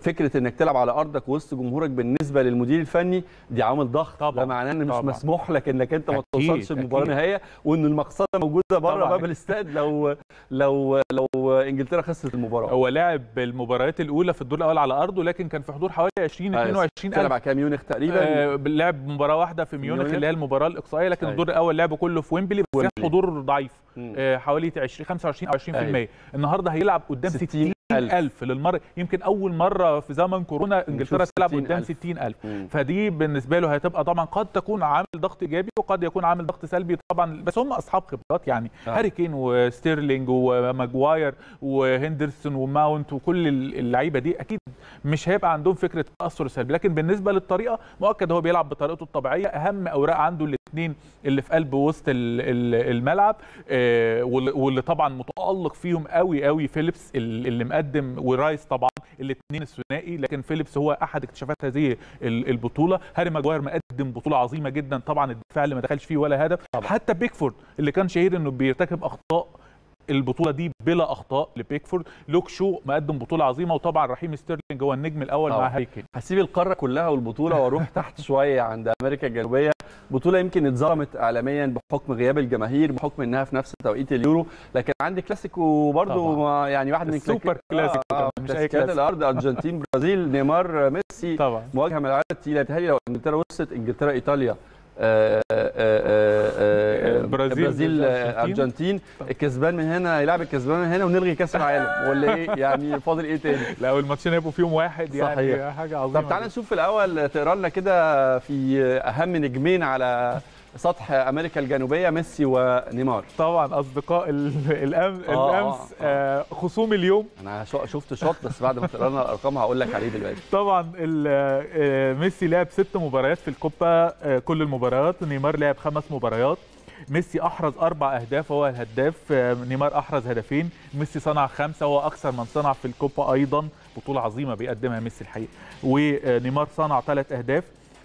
فكره انك تلعب على ارضك وسط جمهورك بالنسبه للمدير الفني دي عامل ضغط طبعاً. ده معناه ان مش طبعاً. مسموح لك انك انت ما أكيد، توصلش المباراه أكيد. النهائيه وان المقصده موجوده بره طبعاً. باب الاستاد لو لو لو انجلترا خسرت المباراه هو لعب المباريات الاولى في الدور الاول على ارضه لكن كان في حضور حوالي 20 22 تلعب الف على كام ميونخ تقريبا آه لعب مباراه واحده في ميونخ ميونخ. اللي هي المباراه الاقصائيه لكن أيوة. الدور الاول لعبه كله في ويمبلي بس كان ويمبلي. حضور ضعيف مم. آه حوالي 20 25 او 20% أيوة. النهارده هيلعب قدام 60 60 ألف. ألف للمره يمكن اول مره في زمن كورونا انجلترا نشوف تلعب 60 قدام ألف. 60 ألف مم. فدي بالنسبه له هتبقى طبعا قد تكون عامل ضغط ايجابي وقد يكون عامل ضغط سلبي طبعا بس هم اصحاب خبرات يعني آه. هاري كين وستيرلينج وماجواير وهندرسون وماونت وكل اللعيبه دي اكيد مش هيبقى عندهم فكره تاثر سلبي لكن بالنسبه للطريقه مؤكد هو بيلعب بطريقته الطبيعيه اهم اوراق عنده الاثنين اللي في قلب وسط ال- ال- الملعب آه، واللي واللي طبعا متالق فيهم قوي قوي فيليبس ال- اللي مقدم ورايس طبعا الاثنين الثنائي لكن فيليبس هو احد اكتشافات هذه ال- البطوله هاري ماجواير مقدم بطوله عظيمه جدا طبعا الدفاع اللي ما دخلش فيه ولا هدف طبعاً. حتى بيكفورد اللي كان شهير انه بيرتكب اخطاء البطوله دي بلا اخطاء لبيكفورد لوك شو مقدم بطوله عظيمه وطبعا رحيم ستيرلينج هو النجم الاول طبعاً. مع هاري كين هسيب القاره كلها والبطوله واروح تحت شويه عند امريكا الجنوبيه بطوله يمكن اتظلمت اعلاميا بحكم غياب الجماهير بحكم انها في نفس توقيت اليورو لكن عندك كلاسيكو برضو طبعاً. ما- يعني واحد من السوبر كلاك- كلاسيكو آه كمان، آه مش أي كلاسيكيات كلاسيكو. الارض ارجنتين برازيل نيمار ميسي طبعا مواجهه من العيار الثقيله بتهيألي لو انجلترا وصلت انجلترا ايطاليا آه، آه، آه، آه، البرازيل برازيل ضد آه، ارجنتين الكسبان من هنا هيلاعب الكسبان من هنا ونلغي كاس العالم ولا ايه يعني فاضل ايه تاني لا والماتشين هيبقوا فيهم واحد يعني صحيح. حاجه عظيمه طب تعالى جداً. نشوف في الاول تقرا لنا كده في اهم نجمين على سطح امريكا الجنوبيه ميسي ونيمار طبعا اصدقاء ال- الأم... آه، الامس آه خصوم اليوم انا شو- شفت شوط بس بعد ما تقرا لنا الارقام هقول لك عليه دلوقتي طبعا ال- آه، ميسي لعب ست مباريات في الكوبا آه، كل المباريات نيمار لعب خمس مباريات ميسي احرز اربع اهداف هو الهداف آه، نيمار احرز هدفين ميسي صنع خمسه هو اكثر من صنع في الكوبا ايضا بطوله عظيمه بيقدمها ميسي الحقيقه ونيمار صنع ثلاث اهداف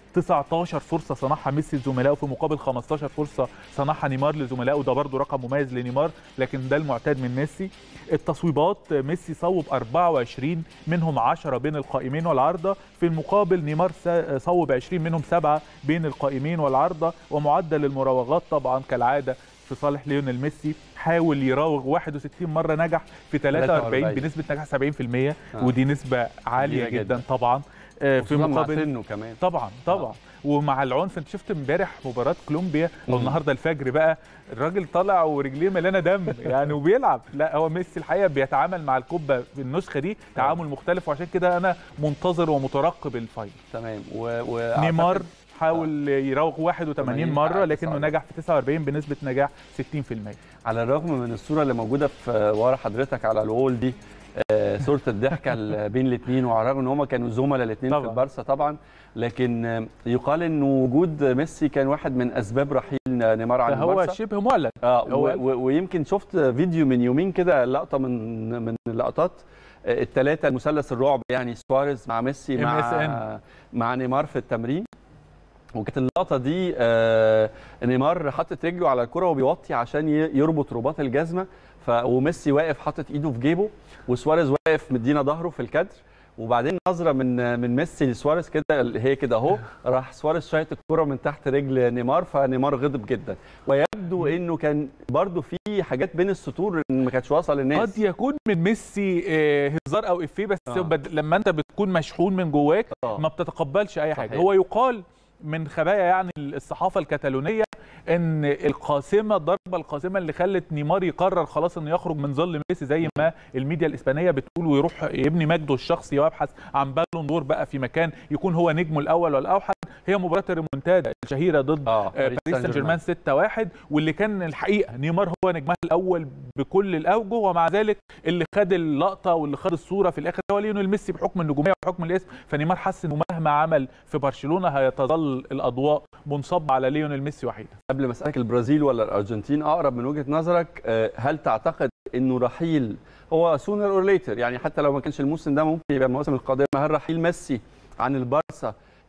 19 فرصه صنعها ميسي لزملائه في مقابل 15 فرصه صنعها نيمار لزملائه وده برضه رقم مميز لنيمار لكن ده المعتاد من ميسي التصويبات ميسي صوب 24 منهم 10 بين القائمين والعارضه في المقابل نيمار سا- صوب 20 منهم 7 بين القائمين والعارضه ومعدل المراوغات طبعا كالعاده في صالح ليونيل ميسي حاول يراوغ 61 مره نجح في 43 43. بنسبه نجاح 70% آه. ودي نسبه عاليه كبيرة جدا, جداً. طبعا آه، في خصوصاً مع مقابل سنه كمان طبعا طبعا ومع العنف انت شفت امبارح مباراه كولومبيا او مم. النهارده الفجر بقى الراجل طالع ورجليه مليانه دم يعني وبيلعب لا هو ميسي الحقيقه بيتعامل مع الكوبا بالنسخه دي تعامل مختلف وعشان كده انا منتظر ومترقب الفاينل تمام و... و... نيمار حاول يراوغ 81 80 مره على لكنه 49. نجح في 49 بنسبه نجاح 60% على الرغم من الصوره اللي موجوده في ورا حضرتك على الوول دي آه، صوره الضحكه اللي بين الاثنين وعلى الرغم ان هم كانوا زملاء الاثنين في طبعاً. البارسا طبعا لكن آه، يقال ان وجود ميسي كان واحد من اسباب رحيل نيمار عن فهو البارسا شبه معلن اه هو- و- و- ويمكن شفت فيديو من يومين كده لقطه من من اللقطات الثلاثه المثلث الرعب يعني سواريز مع ميسي مع MSN. مع نيمار في التمرين وكانت اللقطه دي آه نيمار حاطط رجله على الكره وبيوطي عشان ي- يربط رباط الجزمه ف وميسي واقف حاطط ايده في جيبه وسواريز واقف مدينا ظهره في الكادر وبعدين نظره من من ميسي لسواريز كده اللي هي كده اهو راح سواريز شايط الكره من تحت رجل نيمار فنيمار غضب جدا ويبدو انه كان برضو في حاجات بين السطور إن ما كانتش واصله للناس قد يكون من ميسي آه، هزار او افيه بس آه. بد... لما انت بتكون مشحون من جواك آه. ما بتتقبلش اي حاجه صحيح. هو يقال من خبايا يعني الصحافه الكتالونيه ان القاسمه الضربه القاسمه اللي خلت نيمار يقرر خلاص انه يخرج من ظل ميسي زي ما الميديا الاسبانيه بتقول ويروح يبني مجده الشخصي ويبحث عن بالون دور بقى في مكان يكون هو نجمه الاول والاوحد هي مباراه الريمونتادا الشهيره ضد اه آه، باريس سان جيرمان 6-1 واللي كان الحقيقه نيمار هو نجمها الاول بكل الاوجه ومع ذلك اللي خد اللقطه واللي خد الصوره في الاخر هو ليونيل ميسي بحكم النجوميه وحكم الاسم فنيمار حس انه مهما عمل في برشلونه هيتظل الاضواء منصبه على ليونيل ميسي وحيدا قبل ما اسالك البرازيل ولا الارجنتين اقرب من وجهه نظرك آه، هل تعتقد انه رحيل هو سونر اور ليتر يعني حتى لو ما كانش الموسم ده ممكن يبقى المواسم القادمه هل رحيل ميسي عن البارسا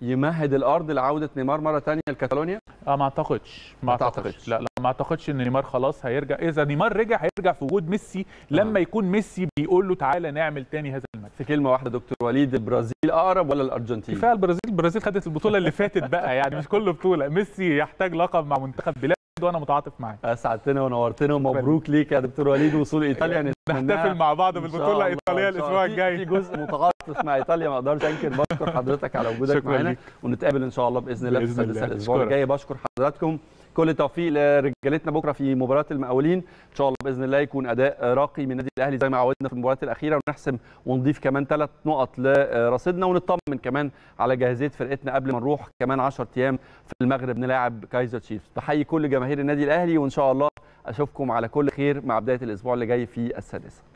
يمهد الارض لعوده نيمار مره ثانيه لكاتالونيا اه ما اعتقدش ما ما اعتقدش تعتقدش. لا لا ما اعتقدش ان نيمار خلاص هيرجع اذا نيمار رجع هيرجع في وجود ميسي لما يكون ميسي بيقول له تعالى نعمل تاني هذا الماتش في كلمه واحده دكتور وليد البرازيل اقرب ولا الارجنتين كفايه البرازيل البرازيل خدت البطوله اللي فاتت بقى يعني مش كل بطوله ميسي يحتاج لقب مع منتخب بلاده وانا متعاطف معاه اسعدتنا ونورتنا ومبروك ليك يا دكتور وليد وصول ايطاليا نتمناها نحتفل مع بعض إن شاء بالبطوله الله، الايطاليه إن شاء الاسبوع الله. في- الجاي في جزء متعاطف مع ايطاليا ما اقدرش انكر بشكر حضرتك على وجودك شكراً معانا ليك. ونتقابل ان شاء الله باذن الله في بإذن السادسه الله. الاسبوع أشكرك. الجاي بشكر حضراتكم كل التوفيق لرجالتنا بكره في مباراه المقاولين ان شاء الله باذن الله يكون اداء راقي من النادي الاهلي زي ما عودنا في المباريات الاخيره ونحسم ونضيف كمان ثلاث نقط لرصيدنا ونطمن كمان على جاهزيه فرقتنا قبل ما نروح كمان 10 ايام في المغرب نلاعب كايزر تشيفز بحيي كل جماهير النادي الاهلي وان شاء الله اشوفكم على كل خير مع بدايه الاسبوع اللي جاي في السادسه